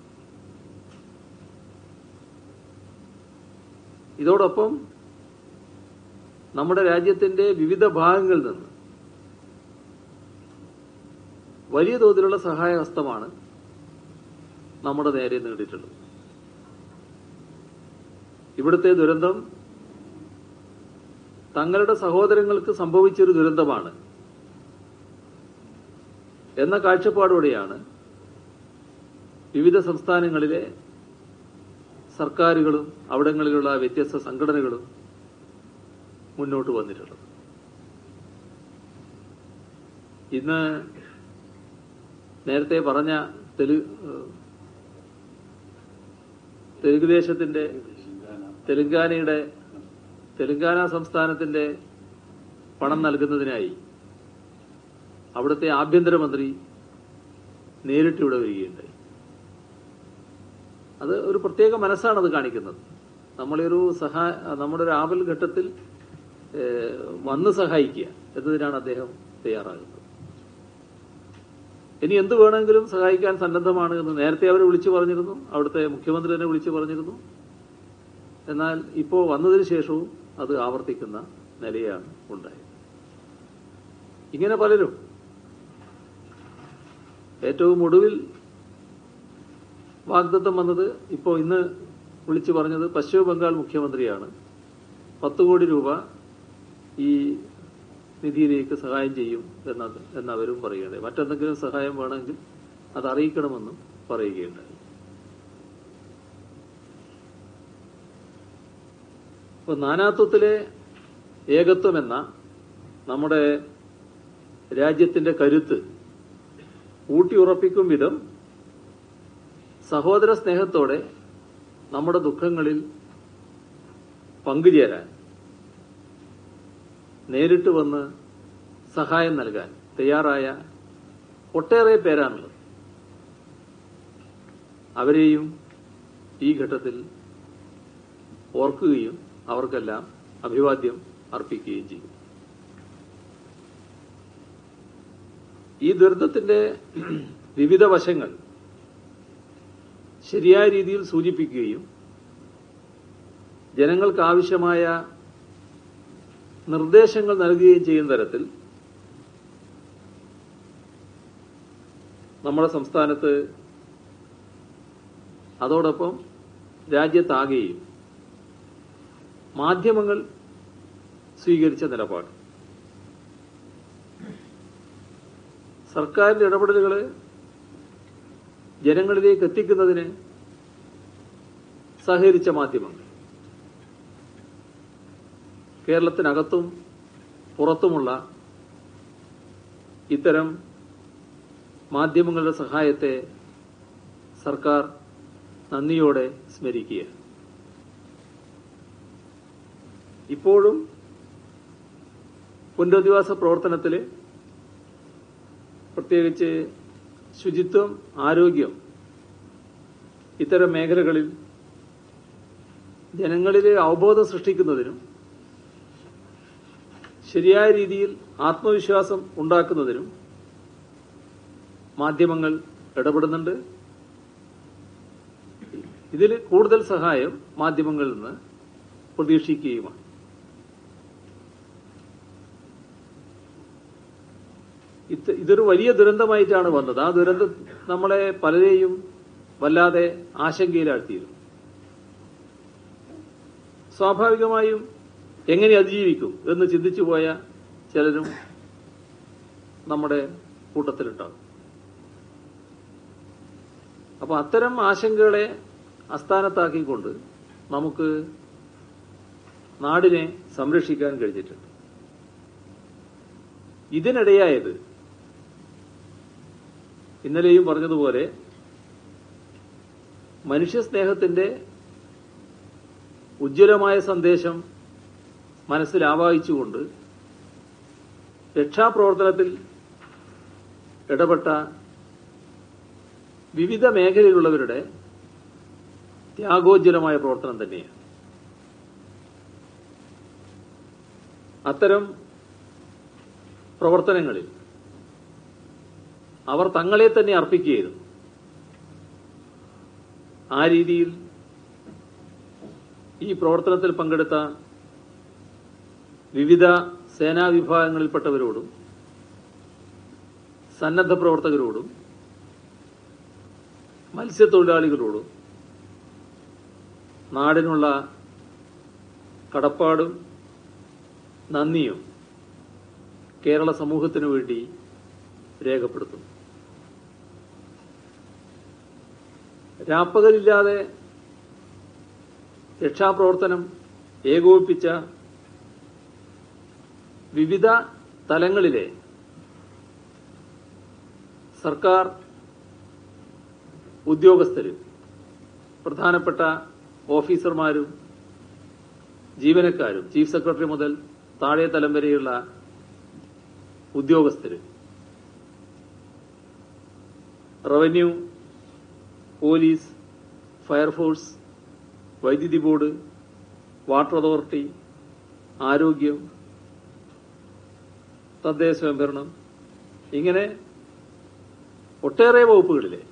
ഇതോടൊപ്പം നമ്മുടെ രാജ്യത്തിന്റെ വിവിധ ഭാഗങ്ങളിൽ നിന്ന് വലിയ തോതിലുള്ള സഹായഹസ്തമാണ് നമ്മുടെ നേരെ നീടിയിട്ടുള്ളത് ഇവിടുത്തെ ദുരന്തം തങ്ങളുടെ സഹോദരങ്ങൾക്ക് സംഭവിച്ചൊരു ദുരന്തമാണ് എന്ന കാഴ്ചപ്പാടോടെയാണ് വിവിധ സംസ്ഥാനങ്ങളിലെ സർക്കാരുകളും അവിടങ്ങളിലുള്ള വ്യത്യസ്ത സംഘടനകളും മുന്നോട്ട് വന്നിട്ടുള്ളത് ഇന്ന് നേരത്തെ പറഞ്ഞ തെലു തെലുങ്ക് ദേശത്തിന്റെ തെലുങ്കാനയുടെ തെലുങ്കാന സംസ്ഥാനത്തിന്റെ പണം നൽകുന്നതിനായി അവിടുത്തെ ആഭ്യന്തരമന്ത്രി നേരിട്ട് ഇവിടെ വരികയുണ്ടായി അത് ഒരു പ്രത്യേക മനസ്സാണ് അത് കാണിക്കുന്നത് നമ്മളൊരു സഹാ നമ്മുടെ ഒരു ആപൽ ഘട്ടത്തിൽ ഏഹ്, വന്ന് സഹായിക്കുക എന്നതിനാണ് അദ്ദേഹം തയ്യാറാകുന്നത് ഇനി എന്ത് വേണമെങ്കിലും സഹായിക്കാൻ സന്നദ്ധമാണ് എന്ന് നേരത്തെ അവർ വിളിച്ചു പറഞ്ഞിരുന്നു അവിടുത്തെ മുഖ്യമന്ത്രി തന്നെ വിളിച്ചു പറഞ്ഞിരുന്നു എന്നാൽ ഇപ്പോ വന്നതിന് ശേഷവും അത് ആവർത്തിക്കുന്ന നിലയാണ് ഉണ്ടായത് ഇങ്ങനെ പലരും ഏറ്റവും ഒടുവിൽ വാഗ്ദത്തം വന്നത് ഇപ്പോൾ ഇന്ന് വിളിച്ചു പറഞ്ഞത് പശ്ചിമ ബംഗാൾ മുഖ്യമന്ത്രിയാണ് പത്ത് കോടി രൂപ ഈ നിധിയിലേക്ക് സഹായം ചെയ്യും എന്നത് എന്നവരും പറയുകയുണ്ടായി മറ്റെന്തെങ്കിലും സഹായം വേണമെങ്കിൽ അത് അറിയിക്കണമെന്നും പറയുകയുണ്ടായി ഇപ്പൊ നാനാത്വത്തിലെ ഏകത്വം എന്ന നമ്മുടെ രാജ്യത്തിന്റെ കരുത്ത് ഊട്ടിയുറപ്പിക്കും വിധം സഹോദര സ്നേഹത്തോടെ നമ്മുടെ ദുഃഖങ്ങളിൽ പങ്കുചേരാൻ നേരിട്ട് വന്ന് സഹായം നൽകാൻ തയ്യാറായ ഒട്ടേറെ പേരാണുള്ളത് അവരെയും ഈ ഘട്ടത്തിൽ ഓർക്കുകയും അവർക്കെല്ലാം അഭിവാദ്യം അർപ്പിക്കുകയും ചെയ്യും ഈ ദുരന്തത്തിന്റെ വിവിധ വശങ്ങൾ ശരിയായ രീതിയിൽ സൂചിപ്പിക്കുകയും ജനങ്ങൾക്ക് ആവശ്യമായ നിർദ്ദേശങ്ങൾ നൽകുകയും ചെയ്യുന്ന തരത്തിൽ നമ്മുടെ സംസ്ഥാനത്ത് അതോടൊപ്പം രാജ്യത്താകെയും മാധ്യമങ്ങൾ സ്വീകരിച്ച നിലപാട് സർക്കാരിന്റെ ഇടപെടലുകൾ ജനങ്ങളിലേക്ക് എത്തിക്കുന്നതിന് സഹകരിച്ച മാധ്യമങ്ങൾ കേരളത്തിനകത്തും പുറത്തുമുള്ള ഇത്തരം മാധ്യമങ്ങളുടെ സഹായത്തെ സർക്കാർ നന്ദിയോടെ സ്മരിക്കുക ഇപ്പോഴും പുനരധിവാസ പ്രവർത്തനത്തിൽ പ്രത്യേകിച്ച് ശുചിത്വം ആരോഗ്യം ഇത്തരം മേഖലകളിൽ ജനങ്ങളിലെ അവബോധം സൃഷ്ടിക്കുന്നതിനും ശരിയായ രീതിയിൽ ആത്മവിശ്വാസം ഉണ്ടാക്കുന്നതിനും മാധ്യമങ്ങൾ ഇടപെടുന്നുണ്ട് ഇതിൽ കൂടുതൽ സഹായം മാധ്യമങ്ങളിൽ നിന്ന് പ്രതീക്ഷിക്കുകയുമാണ് ഇത് ഇതൊരു വലിയ ദുരന്തമായിട്ടാണ് വന്നത് ആ ദുരന്തം നമ്മളെ പലരെയും വല്ലാതെ ആശങ്കയിലാഴ്ത്തിയിരുന്നു സ്വാഭാവികമായും എങ്ങനെ അതിജീവിക്കും എന്ന് ചിന്തിച്ചു പോയ ചിലരും നമ്മുടെ കൂട്ടത്തിലുണ്ടാകും അപ്പൊ അത്തരം ആശങ്കകളെ അസ്ഥാനത്താക്കിക്കൊണ്ട് നമുക്ക് നാടിനെ സംരക്ഷിക്കാൻ കഴിഞ്ഞിട്ടുണ്ട് ഇതിനിടയായത് ഇന്നലെയും പറഞ്ഞതുപോലെ മനുഷ്യസ്നേഹത്തിന്റെ ഉജ്ജ്വലമായ സന്ദേശം മനസ്സിൽ ആവാഹിച്ചുകൊണ്ട് രക്ഷാപ്രവർത്തനത്തിൽ ഇടപെട്ട വിവിധ മേഖലയിലുള്ളവരുടെ ത്യാഗോജ്വലമായ പ്രവർത്തനം തന്നെയാണ് അത്തരം പ്രവർത്തനങ്ങളിൽ അവർ തങ്ങളെ തന്നെ അർപ്പിക്കുകയായിരുന്നു ആ രീതിയിൽ ഈ പ്രവർത്തനത്തിൽ പങ്കെടുത്ത വിവിധ സേനാ വിഭാഗങ്ങളിൽപ്പെട്ടവരോടും സന്നദ്ധ പ്രവർത്തകരോടും മത്സ്യത്തൊഴിലാളികളോടും നാടിനുള്ള കടപ്പാടും നന്ദിയും കേരള സമൂഹത്തിനു വേണ്ടി രേഖപ്പെടുത്തുന്നു രാപ്പകലില്ലാതെ രക്ഷാപ്രവർത്തനം ഏകോപിപ്പിച്ച വിവിധ തലങ്ങളിലെ സർക്കാർ ഉദ്യോഗസ്ഥരും പ്രധാനപ്പെട്ട ഓഫീസർമാരും ജീവനക്കാരും ചീഫ് സെക്രട്ടറി മുതൽ താഴെ തലം വരെയുള്ള ഉദ്യോഗസ്ഥര് റവന്യൂ പോലീസ് ഫയർഫോഴ്സ് വൈദ്യുതി ബോർഡ് വാട്ടർ അതോറിറ്റി ആരോഗ്യം തദ്ദേശ സ്വയംഭരണം ഇങ്ങനെ ഒട്ടേറെ വകുപ്പുകളിലെ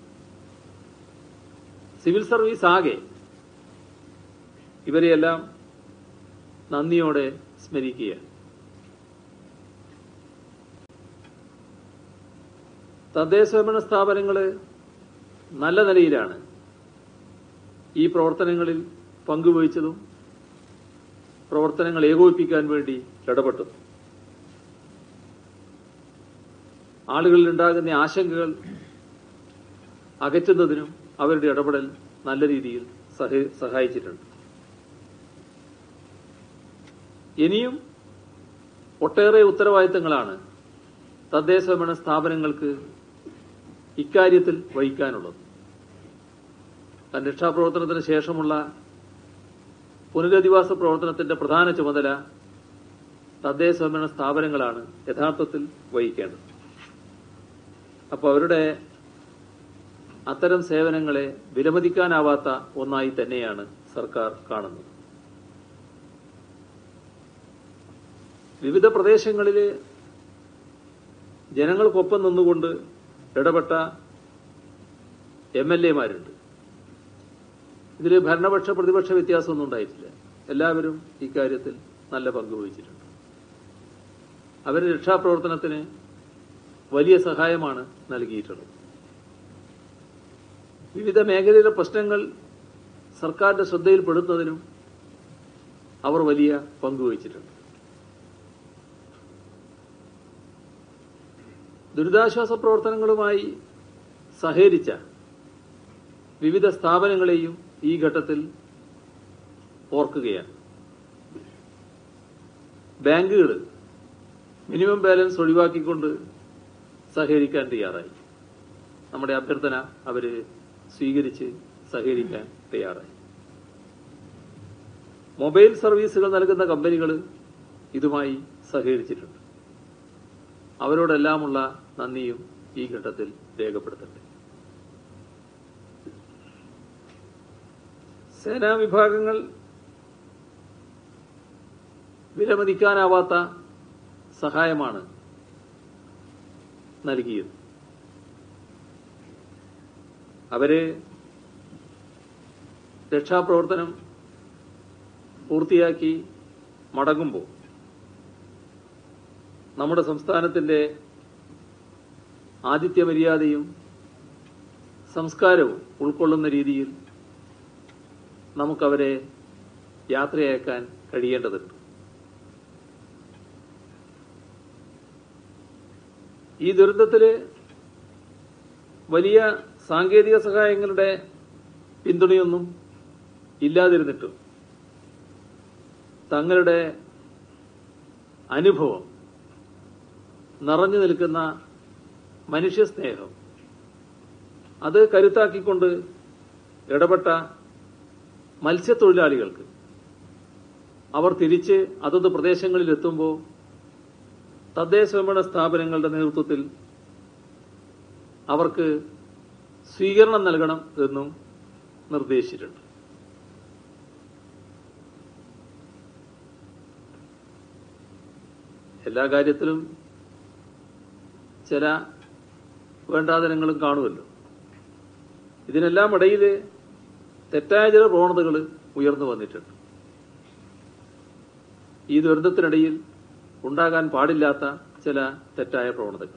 സിവിൽ സർവീസ് ആകെ ഇവരെയെല്ലാം നന്ദിയോടെ സ്മരിക്കുകയാണ് തദ്ദേശ സ്വയംഭരണ സ്ഥാപനങ്ങൾ നല്ല നിലയിലാണ് ഈ പ്രവർത്തനങ്ങളിൽ പങ്കുവഹിച്ചതും പ്രവർത്തനങ്ങൾ ഏകോപിപ്പിക്കാൻ വേണ്ടി ഇടപെട്ടതും ആളുകളിൽ ഉണ്ടാകുന്ന ആശങ്കകൾ അകറ്റുന്നതിനും അവരുടെ ഇടപെടൽ നല്ല രീതിയിൽ സഹ- സഹായിച്ചിട്ടുണ്ട് ഇനിയും ഒട്ടേറെ ഉത്തരവാദിത്തങ്ങളാണ് തദ്ദേശ ഭരണ സ്ഥാപനങ്ങൾക്ക് ഇക്കാര്യത്തിൽ വഹിക്കാനുള്ളത് താൻ രക്ഷാപ്രവർത്തനത്തിന് ശേഷമുള്ള പുനരധിവാസ പ്രവർത്തനത്തിന്റെ പ്രധാന ചുമതല തദ്ദേശ ഭരണ സ്ഥാപനങ്ങളാണ് യഥാർത്ഥത്തിൽ വഹിക്കേണ്ടത് അപ്പോൾ അവരുടെ അത്തരം സേവനങ്ങളെ വിലമതിക്കാനാവാത്ത ഒന്നായി തന്നെയാണ് സർക്കാർ കാണുന്നത് വിവിധ പ്രദേശങ്ങളിൽ ജനങ്ങൾക്കൊപ്പം നിന്നുകൊണ്ട് ഇടപെട്ട എം എൽ എമാരുണ്ട് ഇതിൽ ഭരണപക്ഷ പ്രതിപക്ഷ വ്യത്യാസമൊന്നും ഉണ്ടായിട്ടില്ല എല്ലാവരും ഇക്കാര്യത്തിൽ നല്ല പങ്ക് വഹിച്ചിട്ടുണ്ട് അവർ രക്ഷാപ്രവർത്തനത്തിന് വലിയ സഹായമാണ് നൽകിയിട്ടുള്ളത് വിവിധ മേഖലയിലെ പ്രശ്നങ്ങൾ സർക്കാരിന്റെ ശ്രദ്ധയിൽപ്പെടുത്തുന്നതിനും അവർ വലിയ പങ്കുവഹിച്ചിട്ടുണ്ട് ദുരിതാശ്വാസ പ്രവർത്തനങ്ങളുമായി സഹകരിച്ച വിവിധ സ്ഥാപനങ്ങളെയും ഈ ഘട്ടത്തിൽ ഓർക്കുകയാണ് ബാങ്കുകൾ മിനിമം ബാലൻസ് ഒഴിവാക്കിക്കൊണ്ട് സഹകരിക്കാൻ തയ്യാറായി നമ്മുടെ അഭ്യർത്ഥന അവര് സ്വീകരിച്ച് സഹകരിക്കാൻ തയ്യാറായി മൊബൈൽ സർവീസുകൾ നൽകുന്ന കമ്പനികൾ ഇതുമായി സഹകരിച്ചിട്ടുണ്ട് അവരോടെല്ലാമുള്ള നന്ദിയും ഈ ഘട്ടത്തിൽ രേഖപ്പെടുത്തട്ടെ സേനാ വിഭാഗങ്ങൾ വിലമതിക്കാനാവാത്ത സഹായമാണ് നൽകിയത് അവര് രക്ഷാപ്രവർത്തനം പൂർത്തിയാക്കി മടങ്ങുമ്പോൾ നമ്മുടെ സംസ്ഥാനത്തിന്റെ ആതിഥ്യ മര്യാദയും സംസ്കാരവും ഉൾക്കൊള്ളുന്ന രീതിയിൽ നമുക്കവരെ യാത്രയയക്കാൻ കഴിയേണ്ടതുണ്ട് ഈ ദുരന്തത്തില് വലിയ സാങ്കേതിക സഹായങ്ങളുടെ പിന്തുണയൊന്നും ഇല്ലാതിരുന്നിട്ടും തങ്ങളുടെ അനുഭവം നിറഞ്ഞു നിൽക്കുന്ന മനുഷ്യസ്നേഹം അത് കരുത്താക്കിക്കൊണ്ട് ഇടപെട്ട മത്സ്യത്തൊഴിലാളികൾക്ക് അവർ തിരിച്ച് അതത് പ്രദേശങ്ങളിൽ എത്തുമ്പോൾ തദ്ദേശഭരണ സ്ഥാപനങ്ങളുടെ നേതൃത്വത്തിൽ അവർക്ക് സ്വീകരണം നൽകണം എന്നും നിർദ്ദേശിച്ചിട്ടുണ്ട് എല്ലാ കാര്യത്തിലും ചില വേണ്ടാതനങ്ങളും കാണുമല്ലോ ഇതിനെല്ലാം ഇടയിൽ തെറ്റായ ചില പ്രവണതകൾ ഉയർന്നു വന്നിട്ടുണ്ട് ഈ ദുരന്തത്തിനിടയിൽ ഉണ്ടാകാൻ പാടില്ലാത്ത ചില തെറ്റായ പ്രവണതകൾ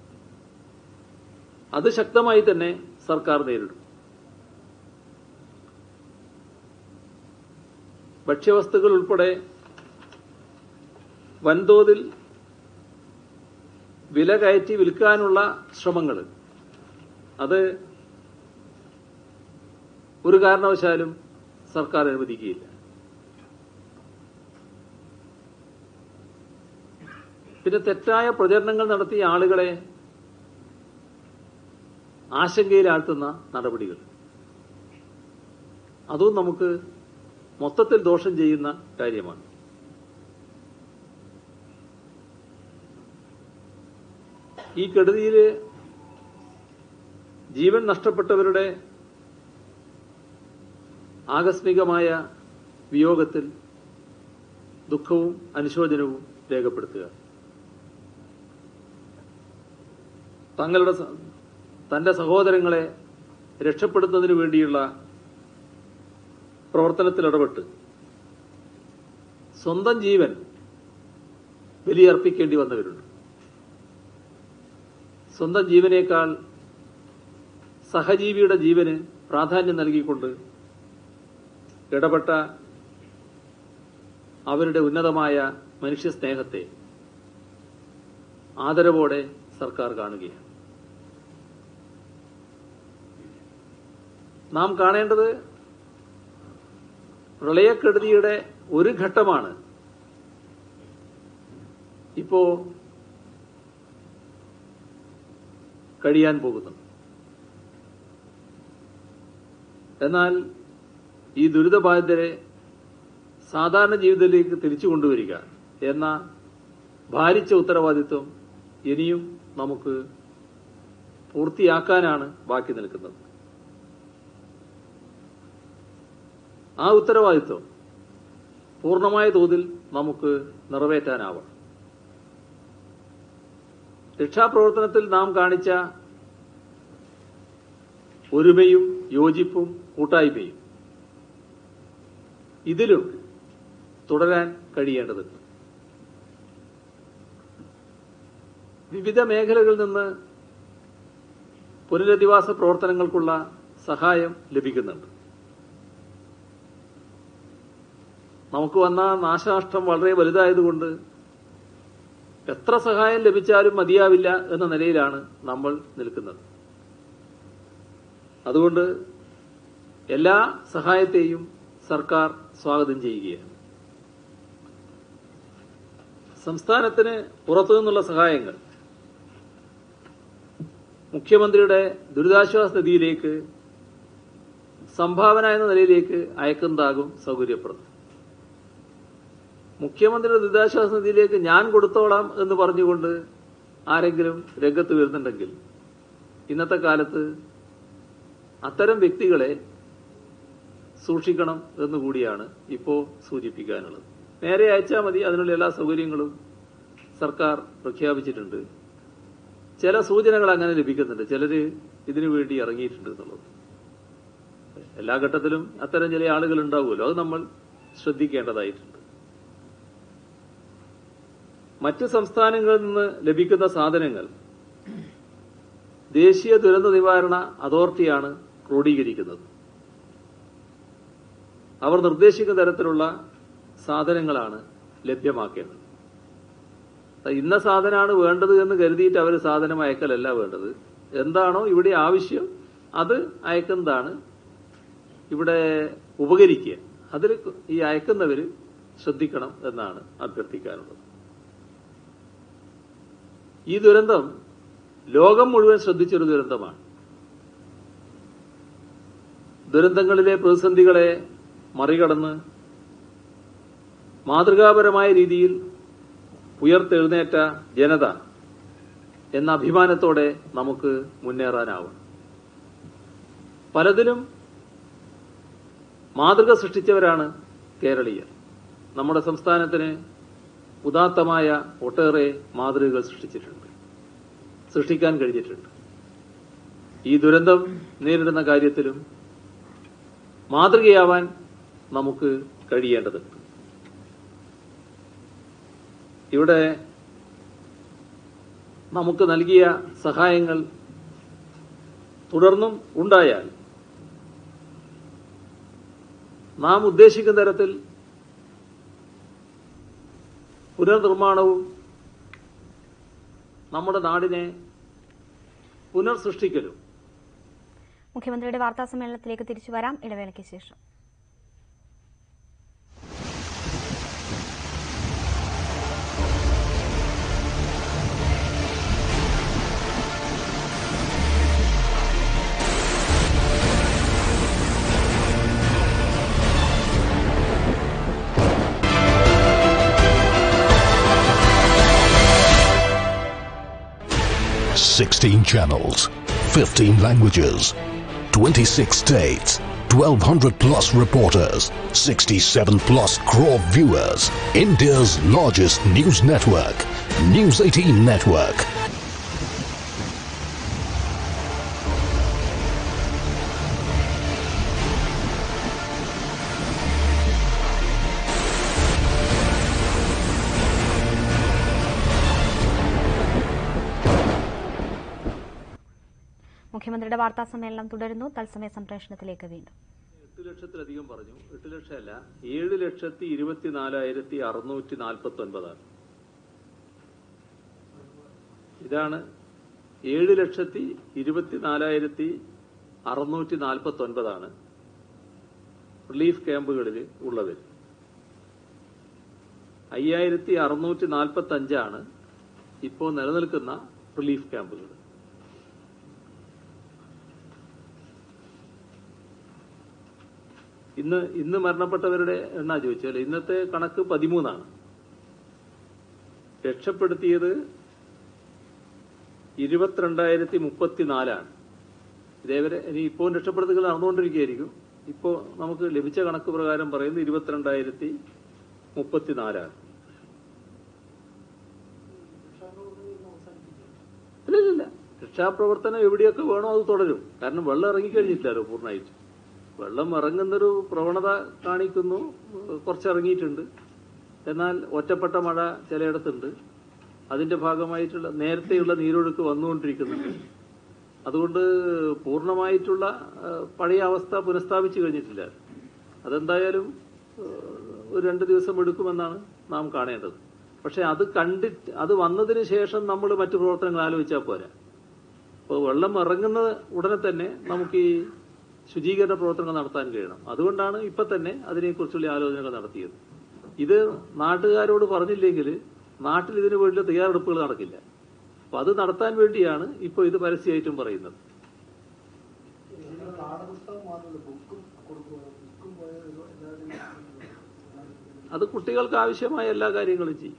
അത് ശക്തമായി തന്നെ സർക്കാർ നേരിടും ഭക്ഷ്യവസ്തുക്കൾ ഉൾപ്പെടെ വൻതോതിൽ വില കയറ്റി വിൽക്കാനുള്ള ശ്രമങ്ങൾ അത് ഒരു കാരണവശാലും സർക്കാർ അനുവദിക്കുകയില്ല പിന്നെ തെറ്റായ പ്രചരണങ്ങൾ നടത്തിയ ആളുകളെ ആശങ്കയിലാഴ്ത്തുന്ന നടപടികൾ അതും നമുക്ക് മൊത്തത്തിൽ ദോഷം ചെയ്യുന്ന കാര്യമാണ് ഈ കെടുതിയിൽ ജീവൻ നഷ്ടപ്പെട്ടവരുടെ ആകസ്മികമായ വിയോഗത്തിൽ ദുഃഖവും അനുശോചനവും രേഖപ്പെടുത്തുക തങ്ങളുടെ സ- തന്റെ സഹോദരങ്ങളെ രക്ഷപ്പെടുത്തുന്നതിനു വേണ്ടിയുള്ള പ്രവർത്തനത്തിൽ ഇടപെട്ട് സ്വന്തം ജീവൻ ബലിയർപ്പിക്കേണ്ടി വന്നവരുണ്ട് സ്വന്തം ജീവനേക്കാൾ സഹജീവിയുടെ ജീവന് പ്രാധാന്യം നൽകിക്കൊണ്ട് ഇടപെട്ട അവരുടെ ഉന്നതമായ മനുഷ്യസ്നേഹത്തെ ആദരവോടെ സർക്കാർ കാണുകയാണ് നാം കാണേണ്ടത് പ്രളയക്കെടുതിയുടെ ഒരു ഘട്ടമാണ് ഇപ്പോ കഴിയാൻ പോകുന്നത് എന്നാൽ ഈ ദുരിതബാധിതരെ സാധാരണ ജീവിതത്തിലേക്ക് തിരിച്ചു കൊണ്ടുവരിക എന്ന ഭാരിച്ച ഉത്തരവാദിത്വം ഇനിയും നമുക്ക് പൂർത്തിയാക്കാനാണ് ബാക്കി നിൽക്കുന്നത് ആ ഉത്തരവാദിത്വം പൂർണ്ണമായ തോതിൽ നമുക്ക് നിറവേറ്റാനാവണം രക്ഷാപ്രവർത്തനത്തിൽ നാം കാണിച്ച ഒരുമയും യോജിപ്പും കൂട്ടായ്മയും ഇതിലും തുടരാൻ കഴിയേണ്ടതുണ്ട് വിവിധ മേഖലകളിൽ നിന്ന് പുനരധിവാസ പ്രവർത്തനങ്ങൾക്കുള്ള സഹായം ലഭിക്കുന്നുണ്ട് നമുക്ക് വന്ന നാശനഷ്ടം വളരെ വലുതായതുകൊണ്ട് എത്ര സഹായം ലഭിച്ചാലും മതിയാവില്ല എന്ന നിലയിലാണ് നമ്മൾ നിൽക്കുന്നത് അതുകൊണ്ട് എല്ലാ സഹായത്തെയും സർക്കാർ സ്വാഗതം ചെയ്യുകയാണ് സംസ്ഥാനത്തിന് പുറത്തുനിന്നുള്ള സഹായങ്ങൾ മുഖ്യമന്ത്രിയുടെ ദുരിതാശ്വാസ നിധിയിലേക്ക് സംഭാവന എന്ന നിലയിലേക്ക് അയക്കുന്നതാകും സൗകര്യപ്രദം മുഖ്യമന്ത്രിയുടെ ദുരിതാശ്വാസ നിധിയിലേക്ക് ഞാൻ കൊടുത്തോളാം എന്ന് പറഞ്ഞുകൊണ്ട് ആരെങ്കിലും രംഗത്ത് വരുന്നുണ്ടെങ്കിൽ ഇന്നത്തെ കാലത്ത് അത്തരം വ്യക്തികളെ സൂക്ഷിക്കണം എന്നുകൂടിയാണ് ഇപ്പോൾ സൂചിപ്പിക്കാനുള്ളത് നേരെ അയച്ചാൽ മതി അതിനുള്ള എല്ലാ സൗകര്യങ്ങളും സർക്കാർ പ്രഖ്യാപിച്ചിട്ടുണ്ട് ചില സൂചനകൾ അങ്ങനെ ലഭിക്കുന്നുണ്ട് ചിലര് ഇതിനു വേണ്ടി ഇറങ്ങിയിട്ടുണ്ട് എന്നുള്ളത് എല്ലാ ഘട്ടത്തിലും അത്തരം ചില ആളുകൾ ഉണ്ടാവുമല്ലോ അത് നമ്മൾ ശ്രദ്ധിക്കേണ്ടതായിട്ടുണ്ട് മറ്റ് സംസ്ഥാനങ്ങളിൽ നിന്ന് ലഭിക്കുന്ന സാധനങ്ങൾ ദേശീയ ദുരന്ത നിവാരണ അതോറിറ്റിയാണ് ക്രോഡീകരിക്കുന്നത് അവർ നിർദ്ദേശിക്കുന്ന തരത്തിലുള്ള സാധനങ്ങളാണ് ലഭ്യമാക്കേണ്ടത് ഇന്ന സാധനമാണ് വേണ്ടത് എന്ന് കരുതിയിട്ട് അവർ സാധനം അയക്കലല്ല വേണ്ടത് എന്താണോ ഇവിടെ ആവശ്യം അത് അയക്കുന്നതാണ് ഇവിടെ ഉപകരിക്കുക അതിൽ ഈ അയക്കുന്നവർ ശ്രദ്ധിക്കണം എന്നാണ് അഭ്യർത്ഥിക്കാനുള്ളത് ഈ ദുരന്തം ലോകം മുഴുവൻ ശ്രദ്ധിച്ചൊരു ദുരന്തമാണ് ദുരന്തങ്ങളിലെ പ്രതിസന്ധികളെ മറികടന്ന് മാതൃകാപരമായ രീതിയിൽ ഉയർത്തെഴുന്നേറ്റ ജനത എന്ന അഭിമാനത്തോടെ നമുക്ക് മുന്നേറാനാവും പലതിലും മാതൃക സൃഷ്ടിച്ചവരാണ് കേരളീയർ നമ്മുടെ സംസ്ഥാനത്തിന് ഉദാത്തമായ ഒട്ടേറെ മാതൃകകൾ സൃഷ്ടിച്ചിട്ടുണ്ട് സൃഷ്ടിക്കാൻ കഴിഞ്ഞിട്ടുണ്ട് ഈ ദുരന്തം നേരിടുന്ന കാര്യത്തിലും മാതൃകയാവാൻ നമുക്ക് കഴിയേണ്ടതുണ്ട് ഇവിടെ നമുക്ക് നൽകിയ സഹായങ്ങൾ തുടർന്നും ഉണ്ടായാൽ നാം ഉദ്ദേശിക്കുന്ന തരത്തിൽ പുനർനിർമ്മാണവും നമ്മുടെ നാടിനെ പുനർസൃഷ്ടിക്കലും മുഖ്യമന്ത്രിയുടെ വാർത്താ സമ്മേളനത്തിലേക്ക് തിരിച്ചു വരാം ഇടവേളയ്ക്ക് ശേഷം Sixteen channels, fifteen languages, twenty-six states, twelve hundred plus reporters, sixty-seven plus crore viewers. India's largest news network, News 18 Network. മുഖ്യമന്ത്രിയുടെ വാർത്താ സമ്മേളനം തുടരുന്നു തത്സമയ സംപ്രേഷണത്തിലേക്ക് വീണ്ടും എട്ട് ലക്ഷത്തിലധികം പറഞ്ഞു എട്ട് ലക്ഷമല്ല ഏഴ് ലക്ഷത്തി ഇരുപത്തിനാലായിരത്തി അറുന്നൂറ്റി നാൽപ്പത്തി ഒൻപതാണ് ഇതാണ് ഏഴ് ലക്ഷത്തി ഇരുപത്തിനാലായിരത്തി അറുന്നൂറ്റി നാൽപ്പത്തി ഒൻപതാണ് റിലീഫ് ക്യാമ്പുകളിൽ ഉള്ളവർ അയ്യായിരത്തി അറുന്നൂറ്റി നാൽപ്പത്തി അഞ്ചാണ് ഇപ്പോൾ നിലനിൽക്കുന്ന റിലീഫ് ക്യാമ്പുകൾ ഇന്ന് ഇന്ന് മരണപ്പെട്ടവരുടെ എണ്ണ ചോദിച്ചാൽ ഇന്നത്തെ കണക്ക് പതിമൂന്നാണ് രക്ഷപ്പെടുത്തിയത് ഇരുപത്തിരണ്ടായിരത്തി മുപ്പത്തിനാലാണ് ഇതേവരെ ഇനി ഇപ്പോൾ രക്ഷപ്പെടുത്തുകൾ നടന്നുകൊണ്ടിരിക്കുകയായിരിക്കും ഇപ്പോൾ നമുക്ക് ലഭിച്ച കണക്ക് പ്രകാരം പറയുന്നത് ഇരുപത്തിരണ്ടായിരത്തി മുപ്പത്തിനാലാണ് ഇല്ല ഇല്ല, ഇല്ല രക്ഷാപ്രവർത്തനം എവിടെയൊക്കെ വേണോ അത് തുടരും കാരണം വെള്ളം ഇറങ്ങിക്കഴിഞ്ഞിട്ടില്ലല്ലോ പൂർണ്ണമായിട്ട് വെള്ളം ഇറങ്ങുന്നൊരു പ്രവണത കാണിക്കുന്നു കുറച്ചിറങ്ങിയിട്ടുണ്ട് എന്നാൽ ഒറ്റപ്പെട്ട മഴ ചിലയിടത്തുണ്ട് അതിന്റെ ഭാഗമായിട്ടുള്ള നേരത്തെയുള്ള നീരൊഴുക്ക് വന്നുകൊണ്ടിരിക്കുന്നുണ്ട് അതുകൊണ്ട് പൂർണ്ണമായിട്ടുള്ള ആ, പഴയ അവസ്ഥ പുനഃസ്ഥാപിച്ചു കഴിഞ്ഞിട്ടില്ല അതെന്തായാലും ആ, ഒരു രണ്ട് ദിവസം എടുക്കുമെന്നാണ് നാം കാണേണ്ടത് പക്ഷെ അത് കണ്ടിട്ട് അത് വന്നതിന് ശേഷം നമ്മൾ മറ്റു പ്രവർത്തനങ്ങൾ ആലോചിച്ചാൽ പോരാ അപ്പോൾ വെള്ളം ഇറങ്ങുന്ന ഉടനെ തന്നെ നമുക്ക് ഈ ശുചീകരണ പ്രവർത്തനങ്ങൾ നടത്താൻ കഴിയണം അതുകൊണ്ടാണ് ഇപ്പൊ തന്നെ അതിനെക്കുറിച്ചുള്ള ആലോചനകൾ നടത്തിയത് ഇത് നാട്ടുകാരോട് പറഞ്ഞില്ലെങ്കിൽ നാട്ടിൽ ഇതിനു വേണ്ടി തയ്യാറെടുപ്പുകൾ നടക്കില്ല അപ്പൊ അത് നടത്താൻ വേണ്ടിയാണ് ഇപ്പൊ ഇത് പരസ്യമായിട്ടും പറയുന്നത് അത് കുട്ടികൾക്ക് ആവശ്യമായ എല്ലാ കാര്യങ്ങളും ചെയ്യും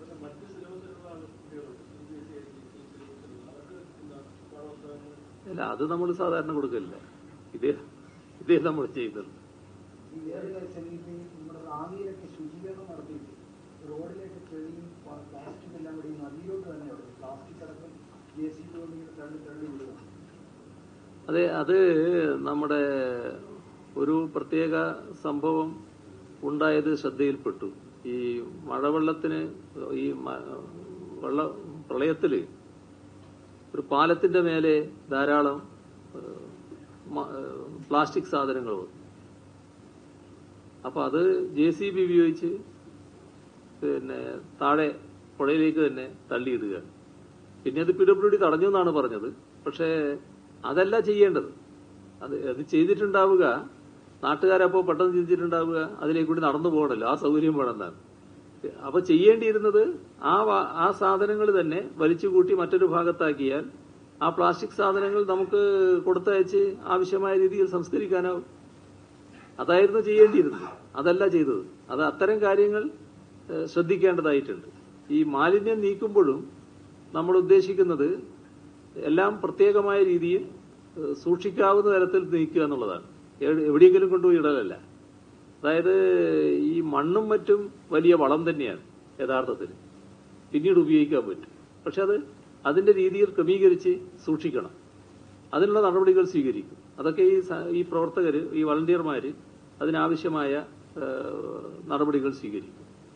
അല്ല അത് നമ്മൾ സാധാരണ കൊടുക്കില്ല ഇതേ ഇതേ നമ്മൾ ചെയ്യുന്നത് ഈ വേറെ കാര്യം ഈ നമ്മുടെ റാന്നിയിലൊക്കെ ശുചീകരണം നടത്തിയിട്ട് റോഡിലേക്ക് ചെളിയും പ- പ്ലാസ്റ്റിക് എല്ലാം കൂടി ഈ നദിയിലോട്ട് തന്നെ അവിടെ പ്ലാസ്റ്റിക് അടക്കം ജെ സി ബി കൊണ്ട് ഇങ്ങനെ തള്ളി തള്ളി വിടുക അതെ അത് നമ്മുടെ ഒരു പ്രത്യേക സംഭവം ഉണ്ടായത് ശ്രദ്ധയിൽപ്പെട്ടു ഈ മഴവെള്ളത്തിന് ഈ മ- വെള്ള പ്രളയത്തില് ഒരു പാലത്തിന്റെ മേലെ ധാരാളം ഏഹ്, മ- ഏഹ്, പ്ലാസ്റ്റിക് സാധനങ്ങൾ വന്നു അപ്പൊ അത് ജെ സി ബി ഉപയോഗിച്ച് പിന്നെ താഴെ പുഴയിലേക്ക് തന്നെ തള്ളിയിടുകയാണ് പിന്നെ അത് പി ഡബ്ല്യു ഡി തടഞ്ഞു എന്നാണ് പറഞ്ഞത് പക്ഷേ അതല്ല ചെയ്യേണ്ടത് അത് അത് ചെയ്തിട്ടുണ്ടാവുക നാട്ടുകാരപ്പോ പെട്ടെന്ന് ചിന്തിച്ചിട്ടുണ്ടാവുക അതിലേക്ക് കൂടി നടന്നു പോകണല്ലോ ആ സൗകര്യം വേണമെന്നാണ് അപ്പൊ ചെയ്യേണ്ടിയിരുന്നത് ആ വാ- ആ സാധനങ്ങൾ തന്നെ വലിച്ചുകൂട്ടി മറ്റൊരു ഭാഗത്താക്കിയാൽ ആ പ്ലാസ്റ്റിക് സാധനങ്ങൾ നമുക്ക് കൊടുത്തയച്ച് ആവശ്യമായ രീതിയിൽ സംസ്കരിക്കാനാവും അതായിരുന്നു ചെയ്യേണ്ടിയിരുന്നത് അതല്ല ചെയ്തത് അത് അത്തരം കാര്യങ്ങൾ ഏഹ്, ശ്രദ്ധിക്കേണ്ടതായിട്ടുണ്ട് ഈ മാലിന്യം നീക്കുമ്പോഴും നമ്മൾ ഉദ്ദേശിക്കുന്നത് എല്ലാം പ്രത്യേകമായ രീതിയിൽ ഏഹ്, സൂക്ഷിക്കാവുന്ന തരത്തിൽ നീക്കുക എന്നുള്ളതാണ് എവിടെ- എവിടെയെങ്കിലും കൊണ്ടുപോയി ഇടലല്ല അതായത് ഈ മണ്ണും മറ്റും വലിയ വളം തന്നെയാണ് യഥാർത്ഥത്തിൽ പിന്നീട് ഉപയോഗിക്കാൻ പറ്റും പക്ഷെ അത് അതിന്റെ രീതിയിൽ ക്രമീകരിച്ച് സൂക്ഷിക്കണം അതിനുള്ള നടപടികൾ സ്വീകരിക്കും അതൊക്കെ ഈ സ- ഈ പ്രവർത്തകർ ഈ വളണ്ടിയർമാർ അതിനാവശ്യമായ ഏഹ്, നടപടികൾ സ്വീകരിക്കും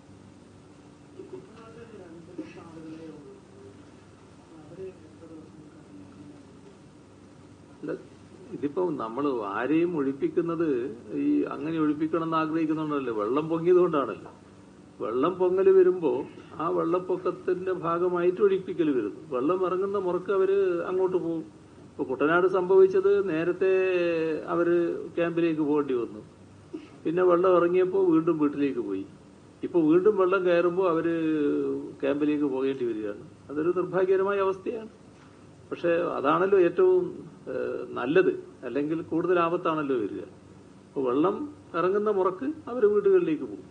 അല്ല, ഇതിപ്പോ നമ്മൾ ആരെയും ഒഴിപ്പിക്കുന്നത് ഈ അങ്ങനെ ഒഴിപ്പിക്കണം എന്ന് ആഗ്രഹിക്കുന്നുണ്ടല്ലോ വെള്ളം പൊങ്ങിയത് കൊണ്ടാണല്ലോ വെള്ളം പൊങ്ങൽ വരുമ്പോ ആ വെള്ളപ്പൊക്കത്തിന്റെ ഭാഗമായിട്ട് ഒഴിപ്പിക്കൽ വരുന്നു വെള്ളം ഇറങ്ങുന്ന മുറക്ക് അവര് അങ്ങോട്ട് പോകും ഇപ്പൊ കുട്ടനാട് സംഭവിച്ചത് നേരത്തെ അവര് ക്യാമ്പിലേക്ക് പോകേണ്ടി വന്നു പിന്നെ വെള്ളം ഇറങ്ങിയപ്പോൾ വീണ്ടും വീട്ടിലേക്ക് പോയി ഇപ്പൊ വീണ്ടും വെള്ളം കയറുമ്പോൾ അവര് ക്യാമ്പിലേക്ക് പോകേണ്ടി വരികയാണ് അതൊരു നിർഭാഗ്യകരമായ അവസ്ഥയാണ് പക്ഷെ അതാണല്ലോ ഏറ്റവും ഏഹ്, നല്ലത് അല്ലെങ്കിൽ കൂടുതൽ ആപത്താണല്ലോ വരിക അപ്പൊ വെള്ളം ഇറങ്ങുന്ന മുറക്ക് അവര് വീടുകളിലേക്ക് പോകും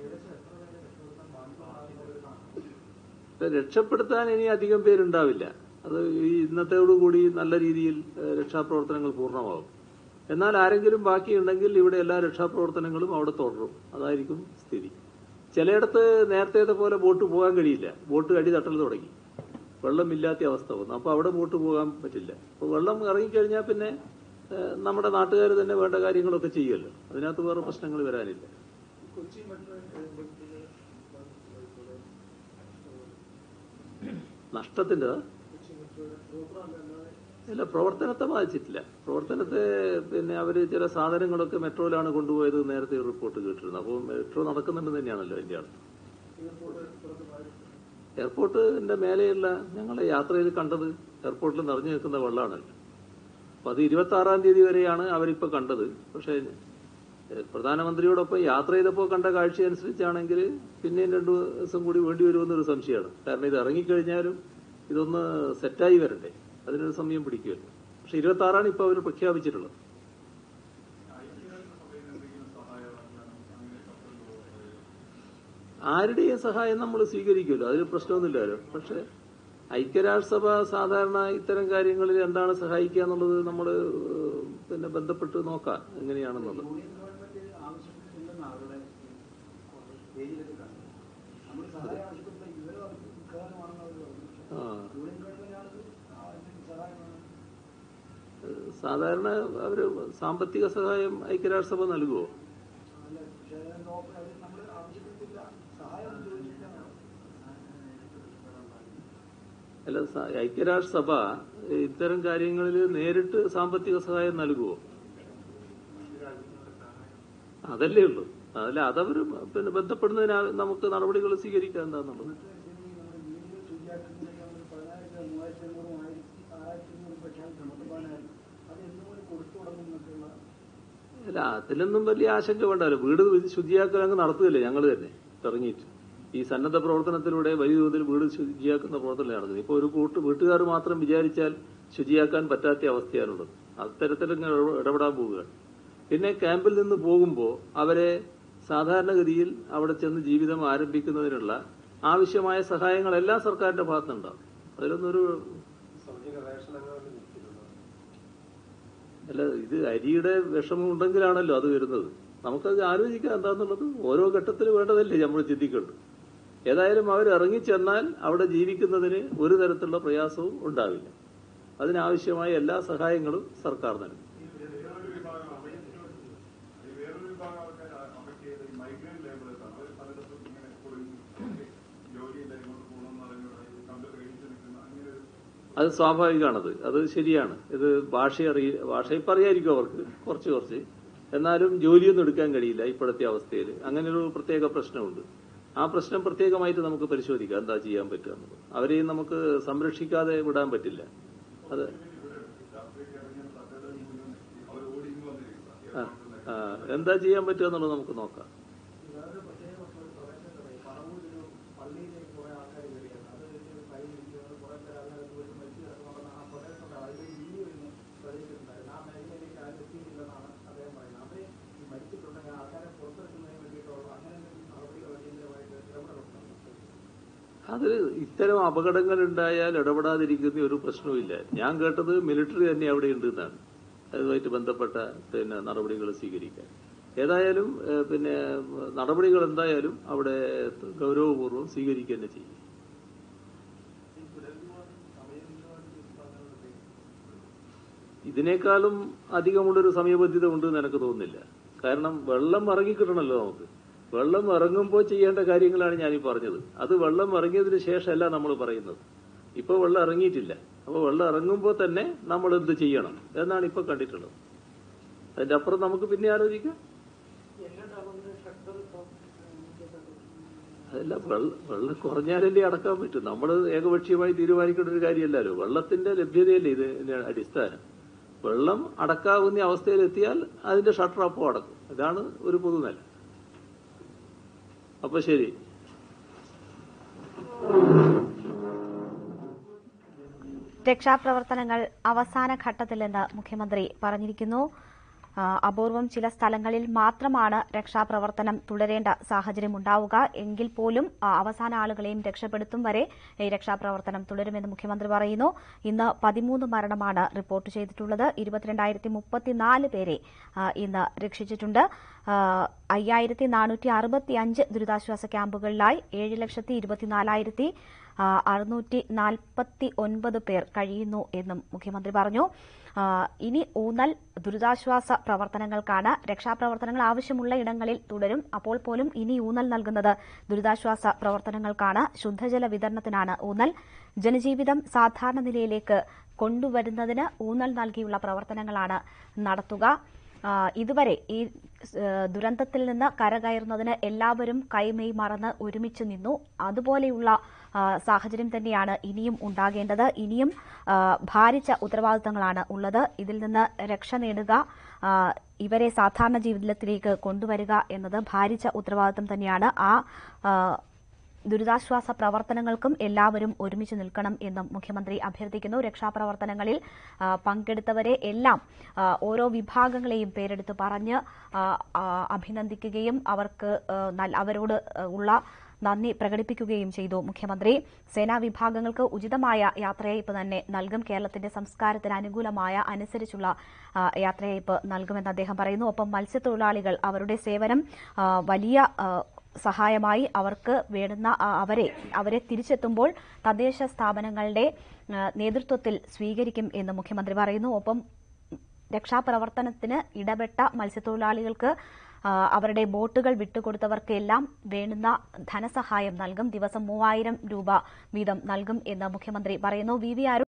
രക്ഷപ്പെടുത്താൻ ഇനി അധികം പേരുണ്ടാവില്ല അത് ഈ ഇന്നത്തോടുകൂടി നല്ല രീതിയിൽ ഏഹ്, രക്ഷാപ്രവർത്തനങ്ങൾ പൂർണ്ണമാകും എന്നാൽ ആരെങ്കിലും ബാക്കിയുണ്ടെങ്കിൽ ഇവിടെ എല്ലാ രക്ഷാപ്രവർത്തനങ്ങളും അവിടെ തുടരും അതായിരിക്കും സ്ഥിതി ചിലയിടത്ത് നേരത്തെ പോലെ ബോട്ട് പോകാൻ കഴിയില്ല ബോട്ട് അടി തട്ടൽ തുടങ്ങി വെള്ളമില്ലാത്ത അവസ്ഥ വന്നു അപ്പൊ അവിടെ ബോട്ട് പോകാൻ പറ്റില്ല അപ്പൊ വെള്ളം ഇറങ്ങിക്കഴിഞ്ഞാൽ പിന്നെ ഏഹ്, നമ്മുടെ നാട്ടുകാർ തന്നെ വേണ്ട കാര്യങ്ങളൊക്കെ ചെയ്യുമല്ലോ അതിനകത്ത് വേറെ പ്രശ്നങ്ങൾ വരാനില്ല കൊച്ചി മെട്രോ നഷ്ടത്തിന്റെ കൊച്ചി മെട്രോയുടെ പ്രോഗ്രാം അല്ലാതെ ഇല്ല പ്രവർത്തനത്തെ ബാധിച്ചിട്ടില്ല പ്രവർത്തനത്തെ പിന്നെ അവര് ചില സാധനങ്ങളൊക്കെ മെട്രോയിലാണ് കൊണ്ടുപോയത് നേരത്തെ ഒരു റിപ്പോർട്ട് കേട്ടിരുന്നു അപ്പോൾ മെട്രോ നടക്കുന്നുണ്ടെന്ന് തന്നെയാണല്ലോ അതിന്റെ അർത്ഥം എയർപോർട്ട് തുറക്കുന്നതായി എയർപോർട്ടിന്റെ മേലെയുള്ള ഞങ്ങളെ യാത്രയിൽ കണ്ടത് എയർപോർട്ടിൽ നിറഞ്ഞു നിൽക്കുന്ന വെള്ളമാണല്ലോ അപ്പൊ അത് ഇരുപത്തി ആറാം തീയതി വരെയാണ് അവരിപ്പോ കണ്ടത് പക്ഷേ ഏഹ്, പ്രധാനമന്ത്രിയോടൊപ്പം യാത്ര ചെയ്തപ്പോൾ കണ്ട കാഴ്ച അനുസരിച്ചാണെങ്കിൽ പിന്നെയും രണ്ടു ദിവസം കൂടി വേണ്ടി വരുമെന്നൊരു സംശയമാണ് കാരണം ഇത് ഇറങ്ങിക്കഴിഞ്ഞാലും ഇതൊന്ന് സെറ്റായി വരണ്ടേ അതിനൊരു സമയം പിടിക്കുമല്ലോ പക്ഷെ ഇരുപത്തി ആറാണ് ഇപ്പൊ അവർ പ്രഖ്യാപിച്ചിട്ടുള്ളത് ആരുടെയും സഹായം നമ്മൾ സ്വീകരിക്കുമല്ലോ അതിൽ പ്രശ്നമൊന്നുമില്ലല്ലോ പക്ഷെ ഐക്യരാഷ്ട്രസഭ സാധാരണ ഇത്തരം കാര്യങ്ങളിൽ എന്താണ് സഹായിക്കുക എന്നുള്ളത് നമ്മൾ പിന്നെ ബന്ധപ്പെട്ട് നോക്കാം എങ്ങനെയാണെന്നുള്ളത് യൂണിയൻ ഗവൺമെന്റ് ആവശ്യപ്പെട്ടിട്ടില്ലെന്ന് അവരുടെ പേജിലൊക്കെ കണ്ടത് നമ്മൾ സഹായം ആവശ്യപ്പെട്ട ഇവരും അവർക്ക് ഇക്കാലമാണെന്ന് അവർ പറഞ്ഞു ആ യൂണിയൻ ഗവൺമെന്റ് ആണ് സഹായമാണ് സാധാരണ അവര് സാമ്പത്തിക സഹായം ഐക്യരാഷ്ട്രസഭ നൽകുമോ അല്ല പക്ഷേ നോക്കുക അത് നമ്മൾ ആവശ്യപ്പെട്ടില്ല സഹായം ചോദിച്ചിട്ടാണ് അല്ല സ- ഐക്യരാഷ്ട്രസഭ ഇത്തരം കാര്യങ്ങളിൽ നേരിട്ട് സാമ്പത്തിക സഹായം നൽകുമോ അതല്ലേ ഉള്ളൂ അതല്ല അതവര് പിന്നെ ബന്ധപ്പെടുന്നതിന് നമുക്ക് നടപടികൾ സ്വീകരിക്കാൻ എന്താന്നുള്ളത് നമ്മുടെ വീടുകൾ ശരിയാക്കുന്നതിന് നമ്മൾ പതിനായിരത്തി മൂവായിരത്തി അഞ്ഞൂറും ആയിരത്തി ആറായിരത്തി അഞ്ഞൂറും പ്രഖ്യാപിച്ചു മുതൽപ്പാനായിരുന്നു അത് എന്നുപോലെ കൊടുത്തു തുടങ്ങും എന്നൊക്കെയുള്ള അല്ല അതിലൊന്നും വലിയ ആശങ്ക വേണ്ടല്ലോ വീട് ശുചിയാക്കൽ അങ്ങ് നടത്തുകയല്ലേ ഞങ്ങൾ തന്നെ ഇറങ്ങിയിട്ട് ഈ സന്നദ്ധ പ്രവർത്തനത്തിലൂടെ വലിയ തോതിൽ വീട് ശുചിയാക്കുന്ന പ്രവർത്തനം നടക്കുന്നത് ഇപ്പോൾ ഒരു കൂട്ട് വീട്ടുകാർ മാത്രം വിചാരിച്ചാൽ ശുചിയാക്കാൻ പറ്റാത്ത അവസ്ഥയാണുള്ളത് അത്തരത്തിലങ്ങ് ഇടപെടാൻ പോവുകയാണ് പിന്നെ ക്യാമ്പിൽ നിന്ന് പോകുമ്പോൾ അവരെ സാധാരണഗതിയിൽ അവിടെ ചെന്ന് ജീവിതം ആരംഭിക്കുന്നതിനുള്ള ആവശ്യമായ സഹായങ്ങളെല്ലാം സർക്കാരിന്റെ ഭാഗത്തുനിന്നുണ്ടാവും അതിലൊന്നൊരു അല്ല ഇത് അരിയുടെ വിഷമം ഉണ്ടെങ്കിലാണല്ലോ അത് വരുന്നത് നമുക്കത് ആലോചിക്കാം എന്താന്നുള്ളത് ഓരോ ഘട്ടത്തിൽ വേണ്ടതല്ലേ നമ്മൾ ചിന്തിക്കേണ്ടത് ഏതായാലും അവർ ഇറങ്ങിച്ചെന്നാൽ അവിടെ ജീവിക്കുന്നതിന് ഒരു തരത്തിലുള്ള പ്രയാസവും ഉണ്ടാവില്ല അതിനാവശ്യമായ എല്ലാ സഹായങ്ങളും സർക്കാർ നൽകും അത് സ്വാഭാവികമാണത് അത് ശരിയാണ് ഇത് ഭാഷ അറിയ ഭാഷ ഇപ്പം അറിയായിരിക്കും അവർക്ക് കുറച്ച് കുറച്ച് എന്നാലും ജോലിയൊന്നും എടുക്കാൻ കഴിയില്ല ഇപ്പോഴത്തെ അവസ്ഥയിൽ അങ്ങനെ ഒരു പ്രത്യേക പ്രശ്നമുണ്ട് ആ പ്രശ്നം പ്രത്യേകമായിട്ട് നമുക്ക് പരിശോധിക്കാം എന്താ ചെയ്യാൻ പറ്റുക എന്നുള്ളത് അവരെയും നമുക്ക് സംരക്ഷിക്കാതെ വിടാൻ പറ്റില്ല അത് ആ, ആ, എന്താ ചെയ്യാൻ പറ്റുക എന്നുള്ളത് നമുക്ക് നോക്കാം വേറൊരു പ്രത്യേക പ്രദേശത്ത് പറവൂരൊരു പള്ളിയിലേക്ക് കുറെ ആൾക്കാർ കയറിയാണ് അത് ഒരു ഫൈൻ ഇരിക്കുന്നത് കുറെ പേര് അതിനകത്ത് പോയി മരിച്ചു കിടക്കുന്നുണ്ടെന്ന് ആ പ്രദേശത്തുണ്ട് അതിൽ ഇനി വരുന്നു പ്രദേശത്തുണ്ടായിരുന്നു ആ മേഖലയിലേക്ക് ആരും എത്തിയിട്ടില്ലെന്നാണ് അദ്ദേഹം പറയുന്നത് അവരെ ഈ മരിച്ചിട്ടുണ്ടെങ്കിൽ ആൾക്കാരെ പുറത്തെടുക്കുന്നതിന് വേണ്ടിയിട്ടുള്ള അങ്ങനെ എന്തെങ്കിലും നടപടികൾ അടിയന്തരമായിട്ട് ഇടപെടലുണ്ടോ അത് ഇത്തരം അപകടങ്ങൾ ഉണ്ടായാൽ ഇടപെടാതിരിക്കുന്ന ഒരു പ്രശ്നവുമില്ല ഞാൻ കേട്ടത് മിലിറ്ററി തന്നെ അവിടെ ഉണ്ട് എന്നാണ് അതുമായിട്ട് ബന്ധപ്പെട്ട പിന്നെ നടപടികൾ സ്വീകരിക്കാൻ ഏതായാലും ഏഹ്, പിന്നെ നടപടികൾ എന്തായാലും അവിടെ ഗൗരവപൂർവ്വം സ്വീകരിക്കുക തന്നെ ചെയ്യും ഇതിനേക്കാളും അധികമുള്ളൊരു സമയബന്ധിത ഉണ്ട് എന്ന് എനിക്ക് തോന്നുന്നില്ല കാരണം വെള്ളം ഇറങ്ങിക്കിട്ടണമല്ലോ നമുക്ക് വെള്ളം ഇറങ്ങുമ്പോൾ ചെയ്യേണ്ട കാര്യങ്ങളാണ് ഞാൻ ഈ പറഞ്ഞത് അത് വെള്ളം ഇറങ്ങിയതിന് ശേഷമല്ല നമ്മൾ പറയുന്നത് ഇപ്പൊ വെള്ളം ഇറങ്ങിയിട്ടില്ല അപ്പോൾ വെള്ളം ഇറങ്ങുമ്പോൾ തന്നെ നമ്മൾ എന്ത് ചെയ്യണം എന്നാണ് ഇപ്പൊ കണ്ടിട്ടുള്ളത് അതിന്റെ അപ്പുറം നമുക്ക് പിന്നെ ആലോചിക്കാം അതല്ല വെള്ളം വെള്ളം കുറഞ്ഞാലല്ലേ അടക്കാൻ പറ്റും നമ്മൾ ഏകപക്ഷീയമായി തീരുമാനിക്കേണ്ട ഒരു കാര്യമല്ലല്ലോ വെള്ളത്തിന്റെ ലഭ്യതയല്ലേ ഇതിന്റെ അടിസ്ഥാനം വെള്ളം അടക്കാവുന്ന അവസ്ഥയിലെത്തിയാൽ അതിന്റെ ഷട്ടർ അപ്പോൾ അടക്കും ഇതാണ് ഒരു പൊതുനില അപ്പൊ ശരി രക്ഷാപ്രവർത്തനങ്ങൾ അവസാന ഘട്ടത്തിലെന്ന് മുഖ്യമന്ത്രി പറഞ്ഞിരിക്കുന്നു ആ, അപൂർവം ചില സ്ഥലങ്ങളിൽ മാത്രമാണ് രക്ഷാപ്രവർത്തനം തുടരേണ്ട സാഹചര്യം ഉണ്ടാവുക എങ്കിൽ പോലും ആ, അവസാന ആളുകളെയും രക്ഷപ്പെടുത്തും വരെ ഈ രക്ഷാപ്രവർത്തനം തുടരുമെന്ന് മുഖ്യമന്ത്രി പറയുന്നു ഇന്ന് പതിമൂന്ന് മരണമാണ് റിപ്പോർട്ട് ചെയ്തിട്ടുള്ളത് ഇരുപത്തിരണ്ടായിരത്തി മുപ്പത്തിനാല് പേരെ ആ, ഇന്ന് രക്ഷിച്ചിട്ടുണ്ട് അയ്യായിരത്തി നാനൂറ്റി അറുപത്തി അഞ്ച് ദുരിതാശ്വാസ ക്യാമ്പുകളിലായി ഏഴ് ലക്ഷത്തി ഇരുപത്തിനാലായിരത്തി ആ, അറുന്നൂറ്റി നാൽപ്പത്തി ഒൻപത് പേർ കഴിയുന്നു എന്നും മുഖ്യമന്ത്രി പറഞ്ഞു ആ, ഇനി ഊന്നൽ ദുരിതാശ്വാസ പ്രവർത്തനങ്ങൾക്കാണ് രക്ഷാപ്രവർത്തനങ്ങൾ ആവശ്യമുള്ള ഇടങ്ങളിൽ തുടരും അപ്പോൾ പോലും ഇനി ഊന്നൽ നൽകുന്നത് ദുരിതാശ്വാസ പ്രവർത്തനങ്ങൾക്കാണ് ശുദ്ധജല വിതരണത്തിനാണ് ഊന്നൽ ജനജീവിതം സാധാരണ നിലയിലേക്ക് കൊണ്ടുവരുന്നതിന് ഊന്നൽ നൽകിയുള്ള പ്രവർത്തനങ്ങളാണ് നടത്തുക ആ, ഇതുവരെ ഈ ആ, ദുരന്തത്തിൽ നിന്ന് കരകയറുന്നതിന് എല്ലാവരും കൈമെയ് മറന്ന് ഒരുമിച്ച് നിന്നു അതുപോലെയുള്ള ആ, സാഹചര്യം തന്നെയാണ് ഇനിയും ഉണ്ടാകേണ്ടത് ഇനിയും ആ, ഭാരിച്ച ഉത്തരവാദിത്തങ്ങളാണ് ഉള്ളത് ഇതിൽ നിന്ന് രക്ഷ നേടുക ആ, ഇവരെ സാധാരണ ജീവിതത്തിലേക്ക് കൊണ്ടുവരിക എന്നത് ഭാരിച്ച ഉത്തരവാദിത്തം തന്നെയാണ് ആ ആ, ദുരിതാശ്വാസ പ്രവർത്തനങ്ങൾക്കും എല്ലാവരും ഒരുമിച്ച് നിൽക്കണം എന്നും മുഖ്യമന്ത്രി അഭ്യർത്ഥിക്കുന്നു രക്ഷാപ്രവർത്തനങ്ങളിൽ ആ, പങ്കെടുത്തവരെ എല്ലാം ആ, ഓരോ വിഭാഗങ്ങളെയും പേരെടുത്ത് പറഞ്ഞ് ആ, ആ, അഭിനന്ദിക്കുകയും അവർക്ക് ആ, നൽ- അവരോട് ആ, ഉള്ള നന്ദി പ്രകടിപ്പിക്കുകയും ചെയ്തു മുഖ്യമന്ത്രി സേനാ വിഭാഗങ്ങൾക്ക് ഉചിതമായ യാത്രയയപ്പ് തന്നെ നൽകും കേരളത്തിന്റെ സംസ്കാരത്തിന് അനുകൂലമായ അനുസരിച്ചുള്ള ആ, യാത്രയയപ്പ് നൽകുമെന്ന് അദ്ദേഹം പറയുന്നു ഒപ്പം മത്സ്യത്തൊഴിലാളികൾ അവരുടെ സേവനം ആ, വലിയ ആ, സഹായമായി അവർക്ക് വേണ്ടുന്ന ആ, അവരെ അവരെ തിരിച്ചെത്തുമ്പോൾ തദ്ദേശ സ്ഥാപനങ്ങളുടെ ആ, നേതൃത്വത്തിൽ സ്വീകരിക്കും എന്ന് മുഖ്യമന്ത്രി പറയുന്നു ഒപ്പം രക്ഷാപ്രവർത്തനത്തിന് ഇടപെട്ട മത്സ്യത്തൊഴിലാളികൾക്ക് ആ, അവരുടെ ബോട്ടുകൾ വിട്ടുകൊടുത്തവർക്കെല്ലാം വേണ്ടുന്ന ധനസഹായം നൽകും ദിവസം മൂവായിരം രൂപ വീതം നൽകും എന്ന് മുഖ്യമന്ത്രി പറയുന്നു വി വി അരുൺ